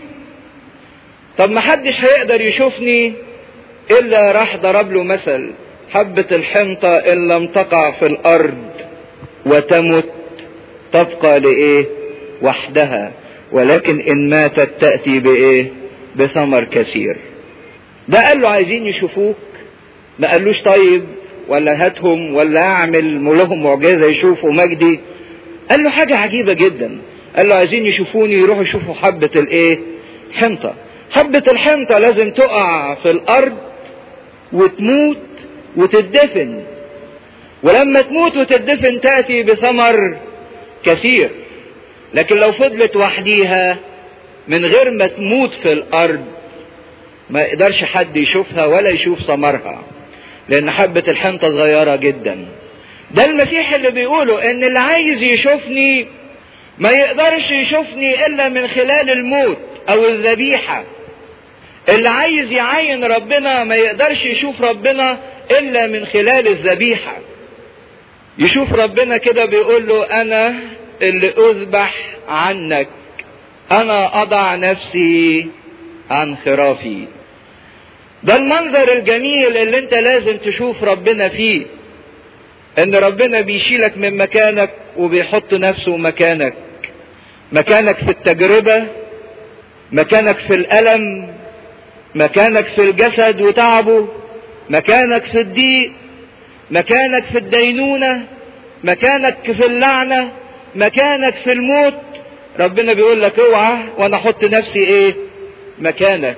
طب ما حدش هيقدر يشوفني الا راح ضرب له مثل حبة الحنطة ان لم تقع في الارض وتمت تبقى لايه وحدها ولكن ان ماتت تأتي بايه بثمر كثير ده قال له عايزين يشوفوك ما قالوش طيب ولا هاتهم ولا اعمل لهم معجزة يشوفوا مجدي قال له حاجة عجيبة جدا قال له عايزين يشوفوني يروحوا يشوفوا حبة الايه حنطة حبة الحنطة لازم تقع في الارض وتموت وتدفن ولما تموت وتدفن تأتي بثمر كثير لكن لو فضلت وحديها من غير ما تموت في الارض ما يقدرش حد يشوفها ولا يشوف ثمرها لان حبة الحنطة صغيرة جدا ده المسيح اللي بيقوله ان اللي عايز يشوفني ما يقدرش يشوفني الا من خلال الموت او الذبيحة اللي عايز يعين ربنا ما يقدرش يشوف ربنا الا من خلال الذبيحة يشوف ربنا كده بيقول له انا اللي اذبح عنك انا اضع نفسي عن خرافي ده المنظر الجميل اللي انت لازم تشوف ربنا فيه ان ربنا بيشيلك من مكانك وبيحط نفسه مكانك مكانك في التجربة مكانك في الألم مكانك في الجسد وتعبه مكانك في الضيق مكانك في الدينونة مكانك في اللعنة مكانك في الموت ربنا بيقول لك اوعى وانا احط نفسي ايه مكانك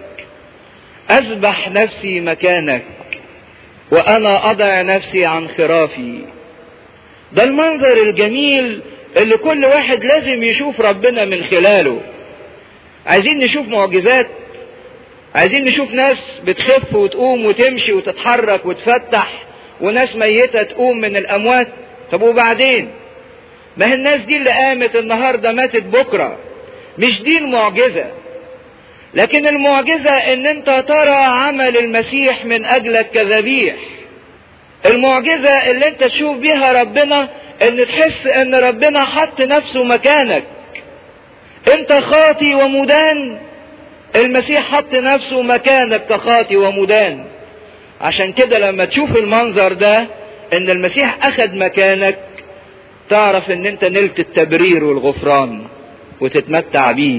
اذبح نفسي مكانك وانا اضع نفسي عن خرافي ده المنظر الجميل اللي كل واحد لازم يشوف ربنا من خلاله عايزين نشوف معجزات عايزين نشوف ناس بتخف وتقوم وتمشي وتتحرك وتفتح وناس ميتة تقوم من الأموات طب وبعدين ما هي الناس دي اللي قامت النهاردة ماتت بكرة مش دي المعجزة لكن المعجزة ان انت ترى عمل المسيح من اجلك كذبيح المعجزة اللي انت تشوف بيها ربنا ان تحس ان ربنا حط نفسه مكانك انت خاطي ومدان المسيح حط نفسه مكانك كخاطي ومدان عشان كده لما تشوف المنظر ده ان المسيح اخد مكانك تعرف ان انت نلت التبرير والغفران وتتمتع بيه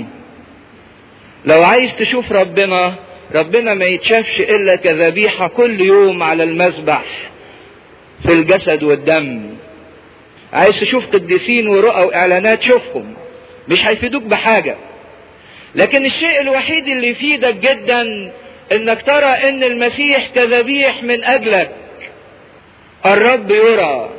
لو عايز تشوف ربنا ربنا ما يتشافش الا كذبيحه كل يوم على المذبح في الجسد والدم عايز تشوف قديسين ورؤى واعلانات شوفهم مش هيفيدوك بحاجه لكن الشيء الوحيد اللي يفيدك جدا انك ترى ان المسيح كذبيح من اجلك الرب يرى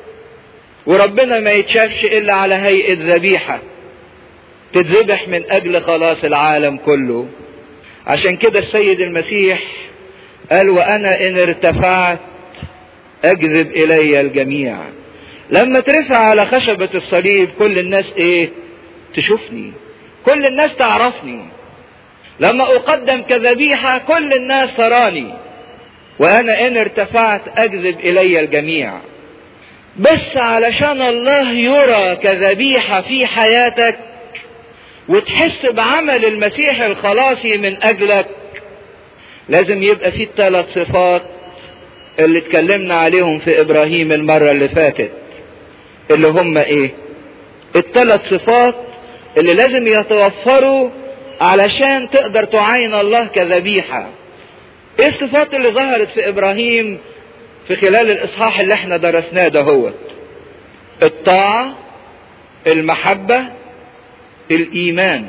وربنا ما يتشافش الا على هيئه ذبيحه تتذبح من اجل خلاص العالم كله عشان كده السيد المسيح قال وانا ان ارتفعت اجذب الي الجميع لما ترفع على خشبة الصليب كل الناس ايه تشوفني كل الناس تعرفني لما اقدم كذبيحة كل الناس تراني وانا ان ارتفعت اجذب الي الجميع بس علشان الله يرى كذبيحة في حياتك وتحس بعمل المسيح الخلاصي من اجلك لازم يبقى في الثلاث صفات اللي اتكلمنا عليهم في ابراهيم المرة اللي فاتت اللي هم ايه الثلاث صفات اللي لازم يتوفروا علشان تقدر تعاين الله كذبيحة ايه الصفات اللي ظهرت في ابراهيم في خلال الاصحاح اللي احنا درسناه دهوت الطاعة المحبة الايمان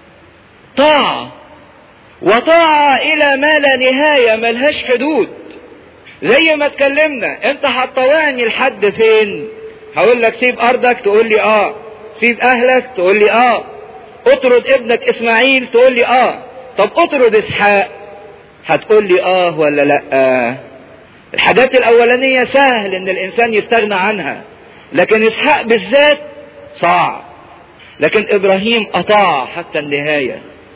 طاعة وطاعة الى ما لا نهاية ملهاش حدود زي ما اتكلمنا انت هتطوعني لحد فين هقول لك سيب ارضك تقول لي اه سيب اهلك تقول لي اه اطرد ابنك اسماعيل تقول لي اه طب اطرد اسحاق هتقول لي اه ولا لا آه. الحاجات الاولانية سهل ان الانسان يستغنى عنها لكن اسحاق بالذات صعب لكن ابراهيم اطاع حتى النهاية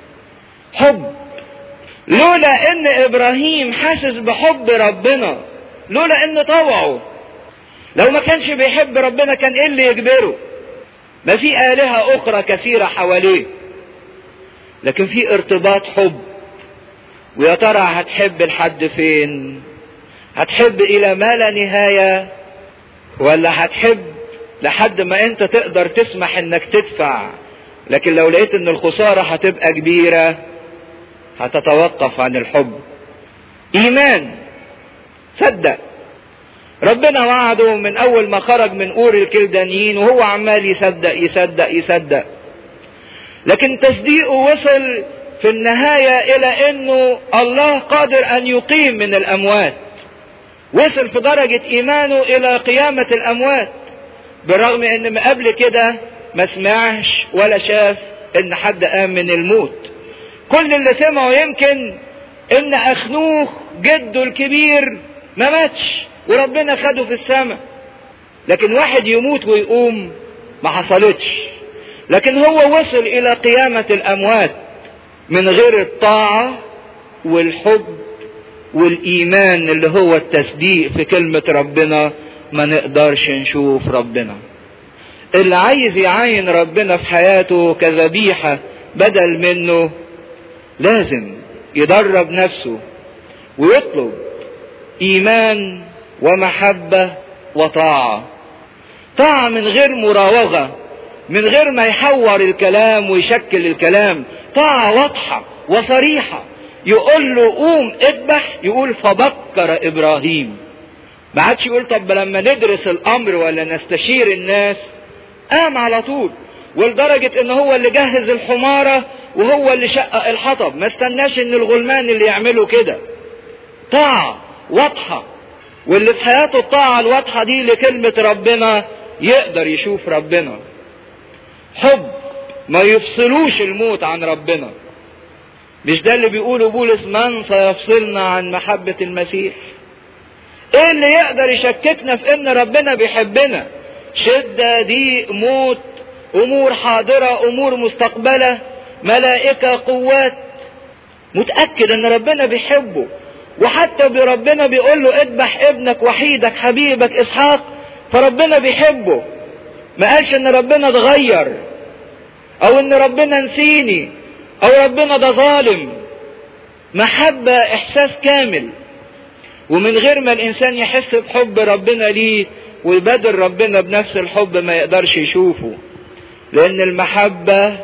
حب لولا ان ابراهيم حاسس بحب ربنا لولا ان طوعه لو ما كانش بيحب ربنا كان ايه اللي يجبره ما في آلهة أخرى كثيرة حواليه لكن في ارتباط حب ويا ترى هتحب لحد فين هتحب إلى ما لا نهاية ولا هتحب لحد ما أنت تقدر تسمح إنك تدفع لكن لو لقيت إن الخسارة هتبقى كبيرة هتتوقف عن الحب إيمان صدق ربنا وعده من اول ما خرج من اور الكلدانيين وهو عمال يصدق يصدق يصدق لكن تصديقه وصل في النهاية الى انه الله قادر ان يقيم من الاموات وصل في درجة ايمانه الى قيامة الاموات بالرغم ان ما قبل كده ما سمعش ولا شاف ان حد قام من الموت كل اللي سمعه يمكن ان اخنوخ جده الكبير ما ماتش وربنا خده في السماء لكن واحد يموت ويقوم ما حصلتش لكن هو وصل الى قيامة الاموات من غير الطاعة والحب والايمان اللي هو التصديق في كلمة ربنا ما نقدرش نشوف ربنا اللي عايز يعاين ربنا في حياته كذبيحة بدل منه لازم يدرب نفسه ويطلب ايمان ومحبة وطاعة طاعة من غير مراوغة من غير ما يحور الكلام ويشكل الكلام طاعة واضحة وصريحة يقول له قوم اذبح يقول فبكر ابراهيم ما عادش يقول طب لما ندرس الامر ولا نستشير الناس قام على طول ولدرجة ان هو اللي جهز الحمارة وهو اللي شقق الحطب ما استناش ان الغلمان اللي يعملوا كده طاعة واضحة واللي في حياته الطاعة الواضحة دي لكلمة ربنا يقدر يشوف ربنا حب ما يفصلوش الموت عن ربنا مش ده اللي بيقوله بولس من سيفصلنا عن محبة المسيح ايه اللي يقدر يشككنا في ان ربنا بيحبنا شدة ضيق موت امور حاضرة امور مستقبلة ملائكة قوات متأكد ان ربنا بيحبه وحتى بربنا بيقول له اذبح ابنك وحيدك حبيبك اسحاق فربنا بيحبه ما قالش ان ربنا اتغير او ان ربنا نسيني او ربنا ده ظالم محبة احساس كامل ومن غير ما الانسان يحس بحب ربنا ليه ويبادر ربنا بنفس الحب ما يقدرش يشوفه لان المحبة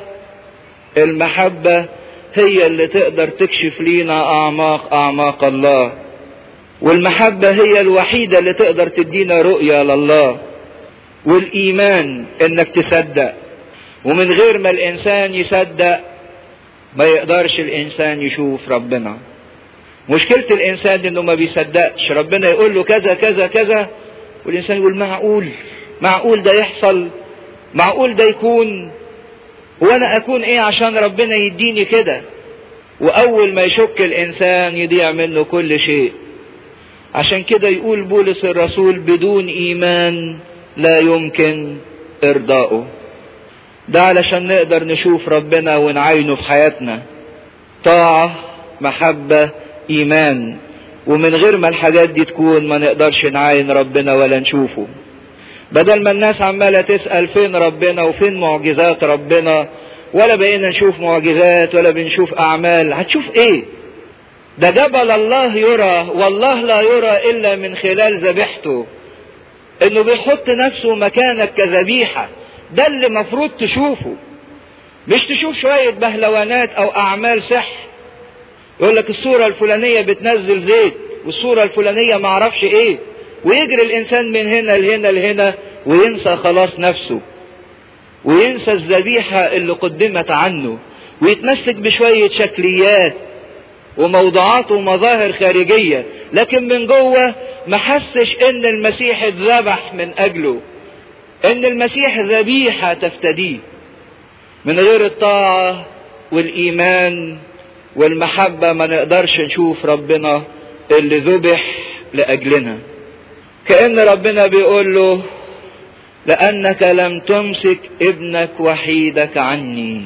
المحبة هي اللي تقدر تكشف لينا اعماق اعماق الله والمحبة هي الوحيدة اللي تقدر تدينا رؤية لله والايمان انك تصدق ومن غير ما الانسان يصدق ما يقدرش الانسان يشوف ربنا مشكلة الانسان انه ما بيصدقش ربنا يقول له كذا كذا كذا والانسان يقول معقول معقول ده يحصل معقول ده يكون وانا اكون ايه عشان ربنا يديني كده واول ما يشك الانسان يضيع منه كل شيء عشان كده يقول بولس الرسول بدون ايمان لا يمكن ارضائه ده علشان نقدر نشوف ربنا ونعينه في حياتنا طاعة محبة ايمان ومن غير ما الحاجات دي تكون ما نقدرش نعاين ربنا ولا نشوفه بدل ما الناس عمالة تسأل فين ربنا وفين معجزات ربنا ولا بقينا نشوف معجزات ولا بنشوف أعمال هتشوف إيه ده جبل الله يرى والله لا يرى إلا من خلال ذبيحته إنه بيحط نفسه مكانك كذبيحة ده اللي مفروض تشوفه مش تشوف شوية بهلوانات او اعمال سحر يقول لك الصورة الفلانية بتنزل زيت والصورة الفلانية معرفش ايه ويجري الانسان من هنا لهنا لهنا وينسى خلاص نفسه وينسى الذبيحة اللي قدمت عنه ويتمسك بشوية شكليات وموضوعات ومظاهر خارجية لكن من جوه ما حسش ان المسيح اتذبح من اجله ان المسيح ذبيحة تفتديه من غير الطاعة والايمان والمحبة ما نقدرش نشوف ربنا اللي ذبح لأجلنا كأن ربنا بيقول له لأنك لم تمسك ابنك وحيدك عني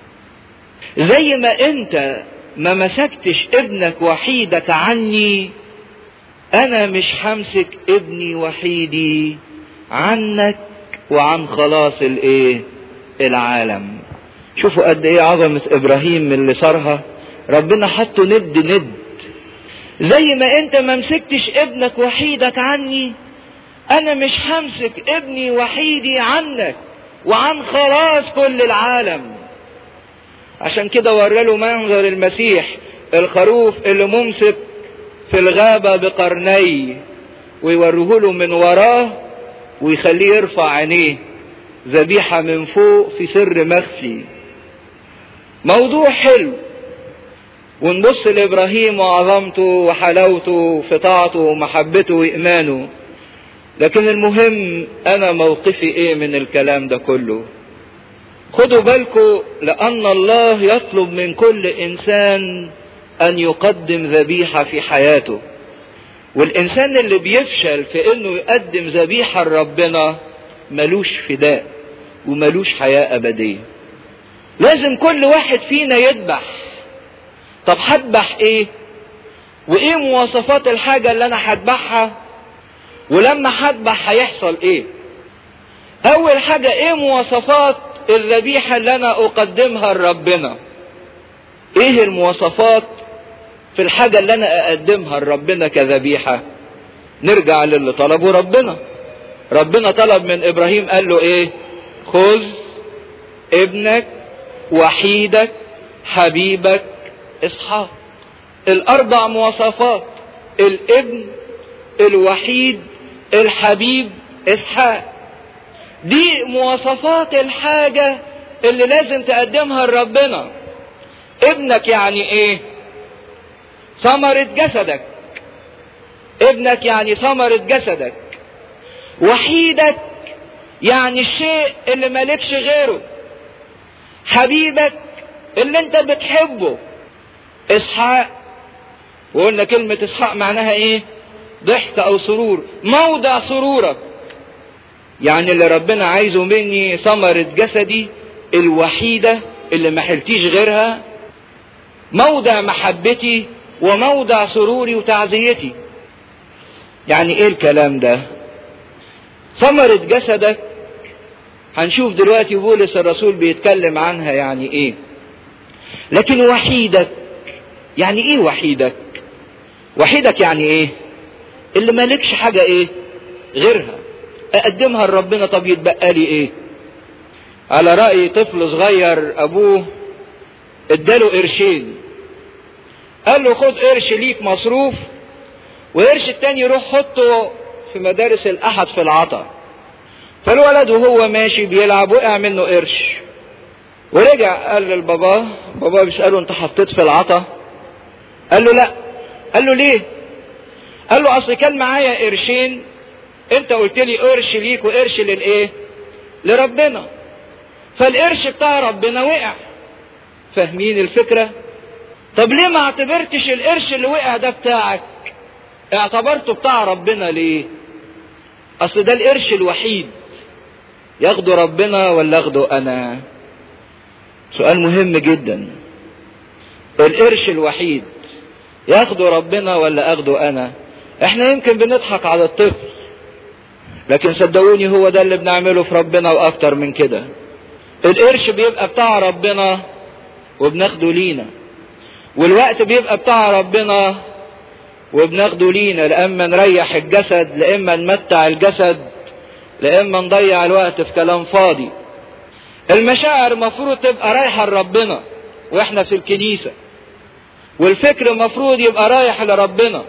زي ما انت ما مسكتش ابنك وحيدك عني انا مش همسك ابني وحيدي عنك وعن خلاص الايه العالم شوفوا قد ايه عظمة ابراهيم من اللي صارها ربنا حطه ند ند زي ما انت ما مسكتش ابنك وحيدك عني انا مش همسك ابني وحيدي عنك وعن خلاص كل العالم عشان كده ورى منظر المسيح الخروف اللي ممسك في الغابة بقرنيه ويوروه له من وراه ويخليه يرفع عينيه ذبيحة من فوق في سر مخفي موضوع حلو ونبص لابراهيم وعظمته وحلاوته في طاعته ومحبته وايمانه لكن المهم انا موقفي ايه من الكلام ده كله خدوا بالكم لان الله يطلب من كل انسان ان يقدم ذبيحة في حياته والانسان اللي بيفشل في انه يقدم ذبيحة لربنا ملوش فداء وملوش حياة ابدية لازم كل واحد فينا يذبح طب هذبح ايه وايه مواصفات الحاجة اللي انا هذبحها ولما هذبح هيحصل ايه اول حاجة ايه مواصفات الذبيحة اللي انا اقدمها لربنا ايه المواصفات في الحاجة اللي انا اقدمها لربنا كذبيحة نرجع للي طلبه ربنا ربنا طلب من ابراهيم قال له ايه خذ ابنك وحيدك حبيبك اسحاق الاربع مواصفات الابن الوحيد الحبيب اسحاق دي مواصفات الحاجة اللي لازم تقدمها لربنا ابنك يعني ايه ثمرة جسدك ابنك يعني ثمرة جسدك وحيدك يعني الشيء اللي مالكش غيره حبيبك اللي انت بتحبه اسحاق وقلنا كلمة اسحاق معناها ايه ضحك او سرور موضع سرورك يعني اللي ربنا عايزه مني ثمرة جسدي الوحيدة اللي ما حلتيش غيرها موضع محبتي وموضع سروري وتعزيتي يعني ايه الكلام ده ثمرة جسدك هنشوف دلوقتي بولس الرسول بيتكلم عنها يعني ايه لكن وحيدك يعني ايه وحيدك وحيدك يعني ايه اللي مالكش حاجة ايه غيرها اقدمها لربنا طب يتبقى لي ايه على رأي طفل صغير ابوه اداله قرشين قال له خد قرش ليك مصروف وقرش التاني روح حطه في مدارس الاحد في العطا فالولد وهو ماشي بيلعب وقع منه قرش ورجع قال للبابا بابا بيسأله انت حطيت في العطا قال له لا قال له ليه قال له اصل كان معايا قرشين انت قلت لي قرش ليك وقرش للايه لربنا فالقرش بتاع ربنا وقع فاهمين الفكرة طب ليه ما اعتبرتش القرش اللي وقع ده بتاعك اعتبرته بتاع ربنا ليه اصل ده القرش الوحيد ياخده ربنا ولا اخده انا سؤال مهم جدا القرش الوحيد ياخده ربنا ولا اخده انا احنا يمكن بنضحك على الطفل لكن صدقوني هو ده اللي بنعمله في ربنا واكتر من كده القرش بيبقى بتاع ربنا وبناخده لينا والوقت بيبقى بتاع ربنا وبناخده لينا لأما نريح الجسد لإما نمتع الجسد لإما نضيع الوقت في كلام فاضي المشاعر مفروض تبقى رايحة لربنا واحنا في الكنيسة والفكر مفروض يبقى رايح لربنا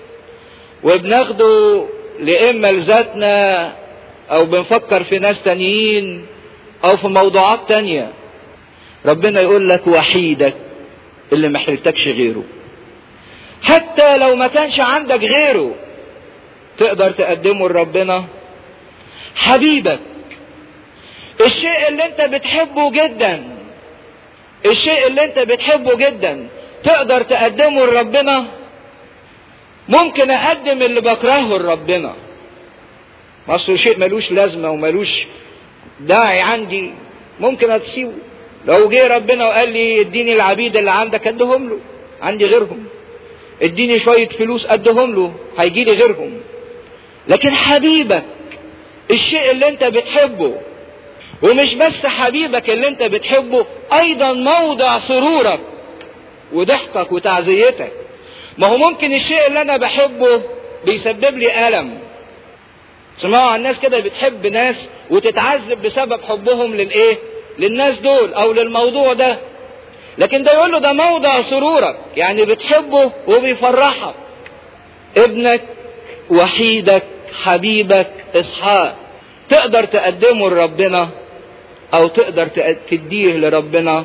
وبناخده لإما لذاتنا أو بنفكر في ناس تانيين أو في موضوعات تانية ربنا يقول لك وحيدك اللي ما حلتكش غيره حتى لو ما كانش عندك غيره تقدر تقدمه لربنا حبيبك الشيء اللي انت بتحبه جدا الشيء اللي انت بتحبه جدا تقدر تقدمه لربنا ممكن اقدم اللي بكرهه لربنا اصله شيء ملوش لازمه وملوش داعي عندي ممكن اسيبه لو جه ربنا وقال لي اديني العبيد اللي عندك ادهم له عندي غيرهم اديني شويه فلوس ادهم له هيجي لي غيرهم لكن حبيبك الشيء اللي انت بتحبه ومش بس حبيبك اللي انت بتحبه ايضا موضع سرورك وضحكك وتعزيتك ما هو ممكن الشيء اللي انا بحبه بيسبب لي الم سمعوا عن ناس كده بتحب ناس وتتعذب بسبب حبهم للايه للناس دول او للموضوع ده لكن ده يقول له ده موضع سرورك يعني بتحبه وبيفرحك ابنك وحيدك حبيبك اسحاق تقدر تقدمه لربنا او تقدر تديه لربنا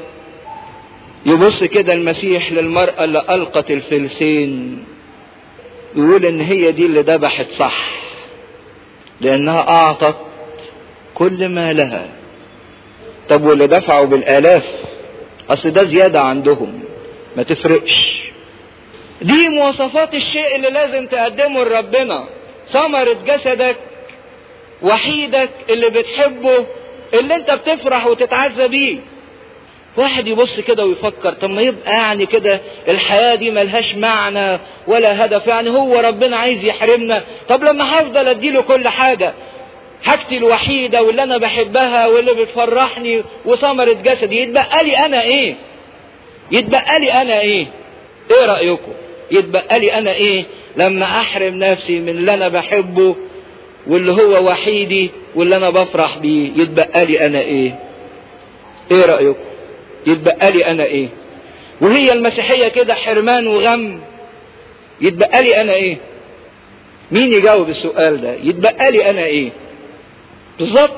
يبص كده المسيح للمرأة اللي ألقت الفلسين يقول إن هي دي اللي ذبحت صح لأنها أعطت كل ما لها طب واللي دفعوا بالآلاف أصل ده زيادة عندهم ما تفرقش دي مواصفات الشيء اللي لازم تقدمه لربنا ثمرة جسدك وحيدك اللي بتحبه اللي انت بتفرح وتتعزى بيه واحد يبص كده ويفكر طب ما يبقى يعني كده الحياة دي ملهاش معنى ولا هدف يعني هو ربنا عايز يحرمنا طب لما هفضل اديله كل حاجة حاجتي الوحيدة واللي انا بحبها واللي بتفرحني وثمرة جسدي يتبقى لي انا ايه يتبقى لي انا ايه ايه رأيكم يتبقى لي انا ايه لما احرم نفسي من اللي انا بحبه واللي هو وحيدي واللي انا بفرح بيه يتبقى لي انا ايه ايه رأيكم يتبقى لي انا ايه وهي المسيحية كده حرمان وغم يتبقى لي انا ايه مين يجاوب السؤال ده يتبقى لي انا ايه بالظبط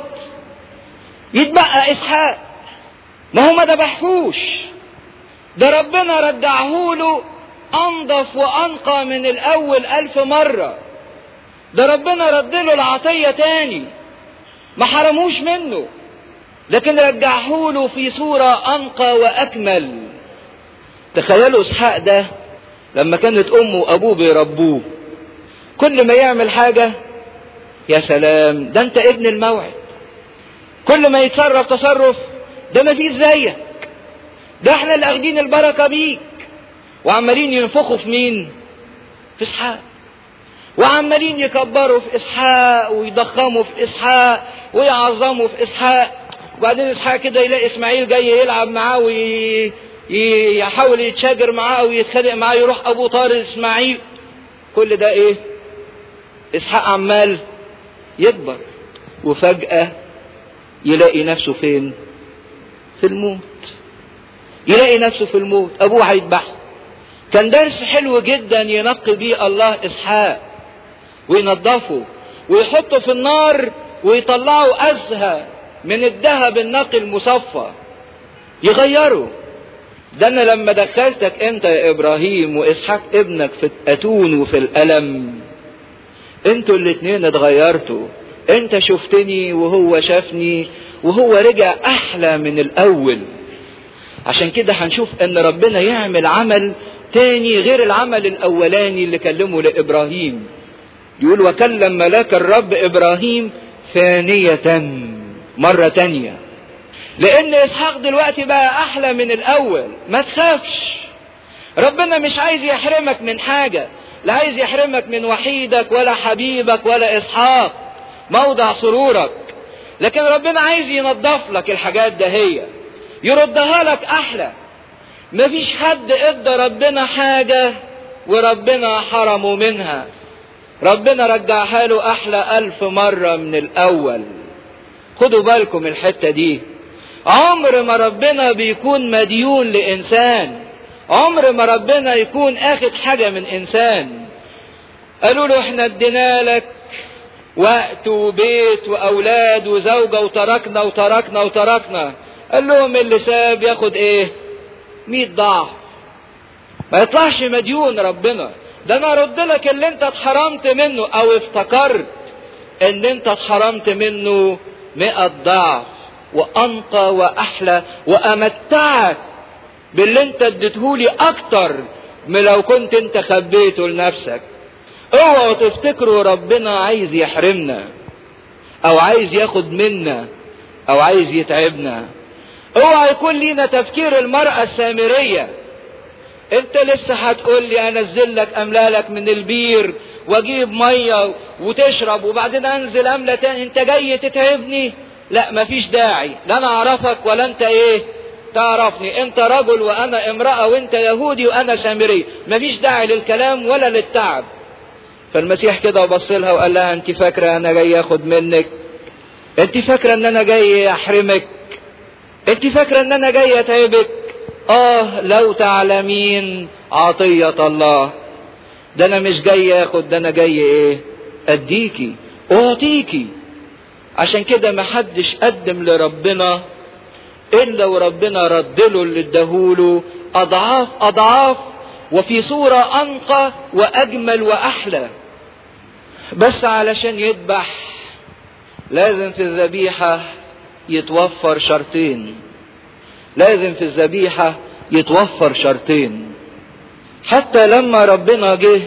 يتبقى اسحاق ما هو ما ذبحهوش ده ربنا رجعه له انضف وانقى من الاول الف مرة ده ربنا رد له العطية تاني ما حرموش منه لكن رجعه له في صورة أنقى وأكمل تخيلوا إسحاق ده لما كانت أمه وأبوه بيربوه كل ما يعمل حاجة يا سلام ده أنت ابن الموعد كل ما يتصرف تصرف ده ما فيش زيك ده احنا اللي اخدين البركة بيك وعمالين ينفخوا في مين في إسحاق وعمالين يكبروا في إسحاق ويضخموا في إسحاق ويعظموا في إسحاق وبعدين اسحاق كده يلاقي اسماعيل جاي يلعب معاه ويحاول يتشاجر معاه ويتخانق معاه يروح ابو طارد اسماعيل كل ده ايه اسحاق عمال يكبر وفجأة يلاقي نفسه فين في الموت يلاقي نفسه في الموت ابوه هيذبحه كان درس حلو جدا ينقي بيه الله اسحاق وينظفه ويحطه في النار ويطلعه ازهى من الذهب النقي المصفى يغيره ده انا لما دخلتك انت يا ابراهيم واسحاق ابنك في الاتون وفي الالم انتوا الاتنين اتغيرتوا انت شفتني وهو شافني وهو رجع احلى من الاول عشان كده هنشوف ان ربنا يعمل عمل تاني غير العمل الاولاني اللي كلمه لابراهيم يقول وكلم ملاك الرب ابراهيم ثانيه مرة تانية لأن إسحاق دلوقتي بقى أحلى من الأول ما تخافش ربنا مش عايز يحرمك من حاجة لا عايز يحرمك من وحيدك ولا حبيبك ولا إسحاق موضع سرورك لكن ربنا عايز ينظف لك الحاجات ده هي يردها لك أحلى مفيش حد ادى ربنا حاجة وربنا حرمه منها ربنا رجعها له أحلى ألف مرة من الأول خدوا بالكم الحتة دي عمر ما ربنا بيكون مديون لإنسان عمر ما ربنا يكون اخد حاجة من إنسان قالوا له احنا ادينا لك وقت وبيت وأولاد وزوجة وتركنا وتركنا وتركنا قال لهم اللي ساب ياخد ايه مئة ضعف ما يطلعش مديون ربنا ده انا ارد لك اللي انت اتحرمت منه او افتكرت ان انت اتحرمت منه مئة ضعف وانقى واحلى وامتعك باللي انت اديتهولي اكتر من لو كنت انت خبيته لنفسك اوعوا تفتكروا ربنا عايز يحرمنا او عايز ياخد منا او عايز يتعبنا اوعى يكون لينا تفكير المرأة السامرية انت لسه هتقول لي انزل لك املالك من البير واجيب ميه وتشرب وبعدين انزل املى تاني انت جاي تتعبني لا مفيش داعي لا انا اعرفك ولا انت ايه تعرفني انت رجل وانا امرأة وانت يهودي وانا سامري مفيش داعي للكلام ولا للتعب فالمسيح كده بص لها وقال لها انت فاكرة انا جاي اخد منك انت فاكرة ان انا جاي احرمك انت فاكرة ان انا جاي اتعبك اه لو تعلمين عطية الله ده انا مش جاي اخد ده انا جاي ايه اديكي اعطيكي عشان كده محدش قدم لربنا الا وربنا ردله اللي اداهوله اضعاف اضعاف وفي صورة انقى واجمل واحلى بس علشان يذبح لازم في الذبيحة يتوفر شرطين لازم في الذبيحة يتوفر شرطين حتى لما ربنا جه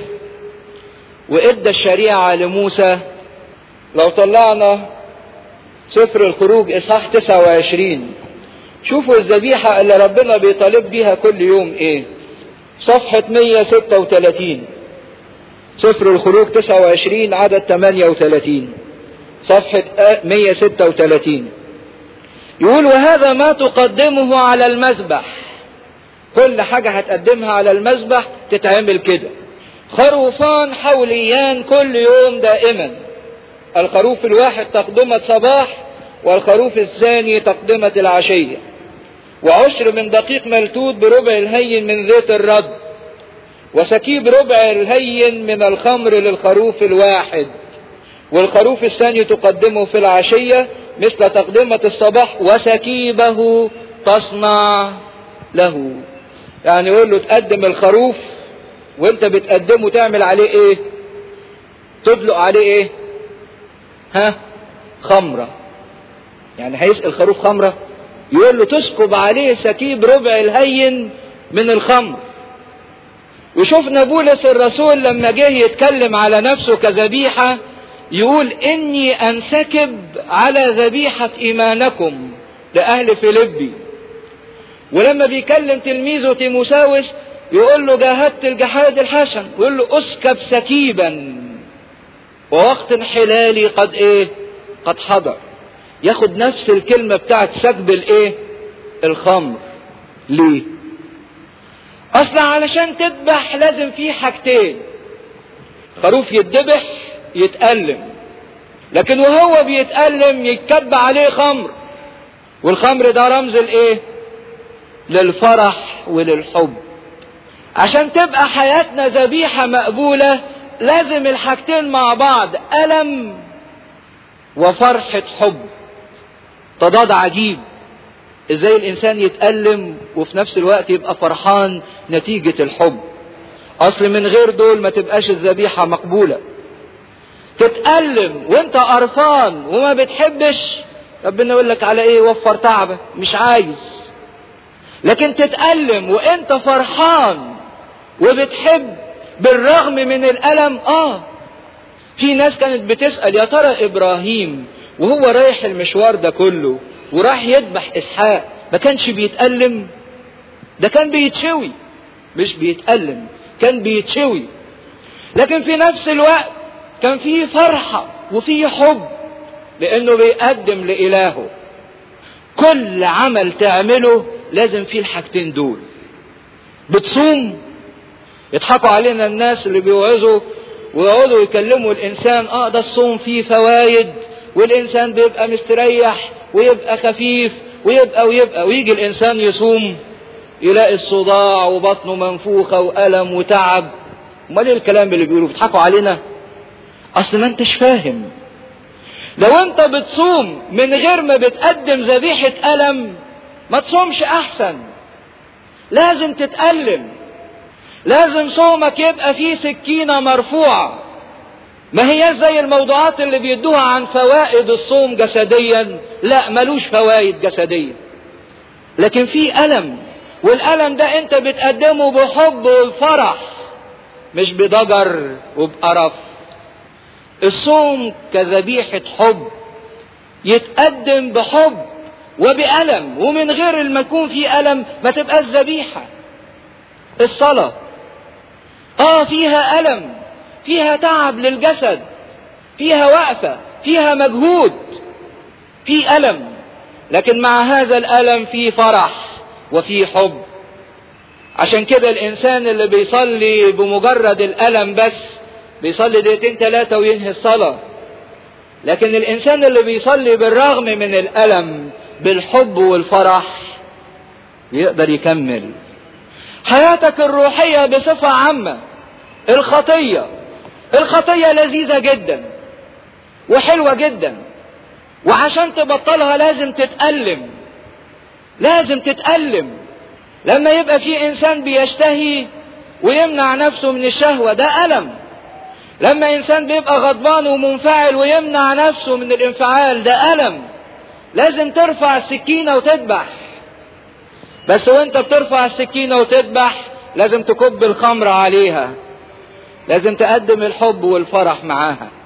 وادى الشريعة لموسى لو طلعنا سفر الخروج اصحاح 29 شوفوا الذبيحة اللي ربنا بيطالب بيها كل يوم ايه صفحة 136 سفر الخروج 29 عدد 38 صفحة 136 يقول وهذا ما تقدمه على المذبح كل حاجة هتقدمها على المذبح تتعمل كده خروفان حوليان كل يوم دائما الخروف الواحد تقدمة صباح والخروف الثاني تقدمة العشية وعشر من دقيق ملتوت بربع الهين من زيت الرد وسكيب ربع الهين من الخمر للخروف الواحد والخروف الثاني تقدمه في العشية مثل تقدمة الصباح وسكيبه تصنع له يعني يقول له تقدم الخروف وانت بتقدمه تعمل عليه ايه تدلق عليه ايه ها خمرة يعني هيسقي الخروف خمرة يقول له تسكب عليه سكيب ربع الهين من الخمر وشفنا بولس الرسول لما جه يتكلم على نفسه كذبيحة يقول اني انسكب على ذبيحة ايمانكم لأهل فيلبي ولما بيكلم تلميذه تيموساوس يقول له جاهدت الجهاد الحسن يقول له اسكب سكيبا ووقت انحلالي قد ايه قد حضر ياخد نفس الكلمة بتاعت سكب الايه الخمر ليه اصلا علشان تذبح لازم في حاجتين خروف يتذبح يتألم لكن وهو بيتألم يتكب عليه خمر والخمر ده رمز الايه للفرح وللحب عشان تبقى حياتنا ذبيحة مقبولة لازم الحاجتين مع بعض ألم وفرحة حب تضاد عجيب ازاي الانسان يتألم وفي نفس الوقت يبقى فرحان نتيجة الحب اصل من غير دول ما تبقاش الذبيحة مقبولة تتألم وانت قرفان وما بتحبش ربنا يقول لك على ايه وفر تعبك مش عايز لكن تتألم وانت فرحان وبتحب بالرغم من الألم اه في ناس كانت بتسأل يا ترى إبراهيم وهو رايح المشوار ده كله وراح يذبح إسحاق ما كانش بيتألم ده كان بيتشوي مش بيتألم كان بيتشوي لكن في نفس الوقت كان فيه فرحة وفيه حب لأنه بيقدم لإلهه كل عمل تعمله لازم فيه الحاجتين دول بتصوم يضحكوا علينا الناس اللي بيوعظوا ويقعدوا يكلموا الانسان اه ده الصوم فيه فوائد والانسان بيبقى مستريح ويبقى خفيف ويبقى ويبقى ويجي الانسان يصوم يلاقي الصداع وبطنه منفوخه والم وتعب امال ايه الكلام اللي بيقولوا بيضحكوا علينا اصل ما انتش فاهم لو انت بتصوم من غير ما بتقدم ذبيحه الم ما تصومش احسن لازم تتألم لازم صومك يبقى فيه سكينة مرفوعة ما هي زي الموضوعات اللي بيدوها عن فوائد الصوم جسديا لا ملوش فوائد جسدية لكن في ألم والألم ده انت بتقدمه بحب وفرح مش بضجر وبقرف الصوم كذبيحة حب يتقدم بحب وبألم ومن غير ما يكون في ألم ما تبقاش ذبيحة الصلاة اه فيها ألم فيها تعب للجسد فيها وقفة فيها مجهود في ألم لكن مع هذا الألم في فرح وفي حب عشان كده الإنسان اللي بيصلي بمجرد الألم بس بيصلي دقيقتين ثلاثة وينهي الصلاة لكن الإنسان اللي بيصلي بالرغم من الألم بالحب والفرح يقدر يكمل حياتك الروحية بصفة عامة الخطية الخطية لذيذة جدا وحلوة جدا وعشان تبطلها لازم تتألم لازم تتألم لما يبقى في انسان بيشتهي ويمنع نفسه من الشهوة ده ألم لما انسان بيبقى غضبان ومنفعل ويمنع نفسه من الانفعال ده ألم لازم ترفع السكينة وتذبح بس وانت بترفع السكينة وتذبح لازم تكب الخمر عليها لازم تقدم الحب والفرح معاها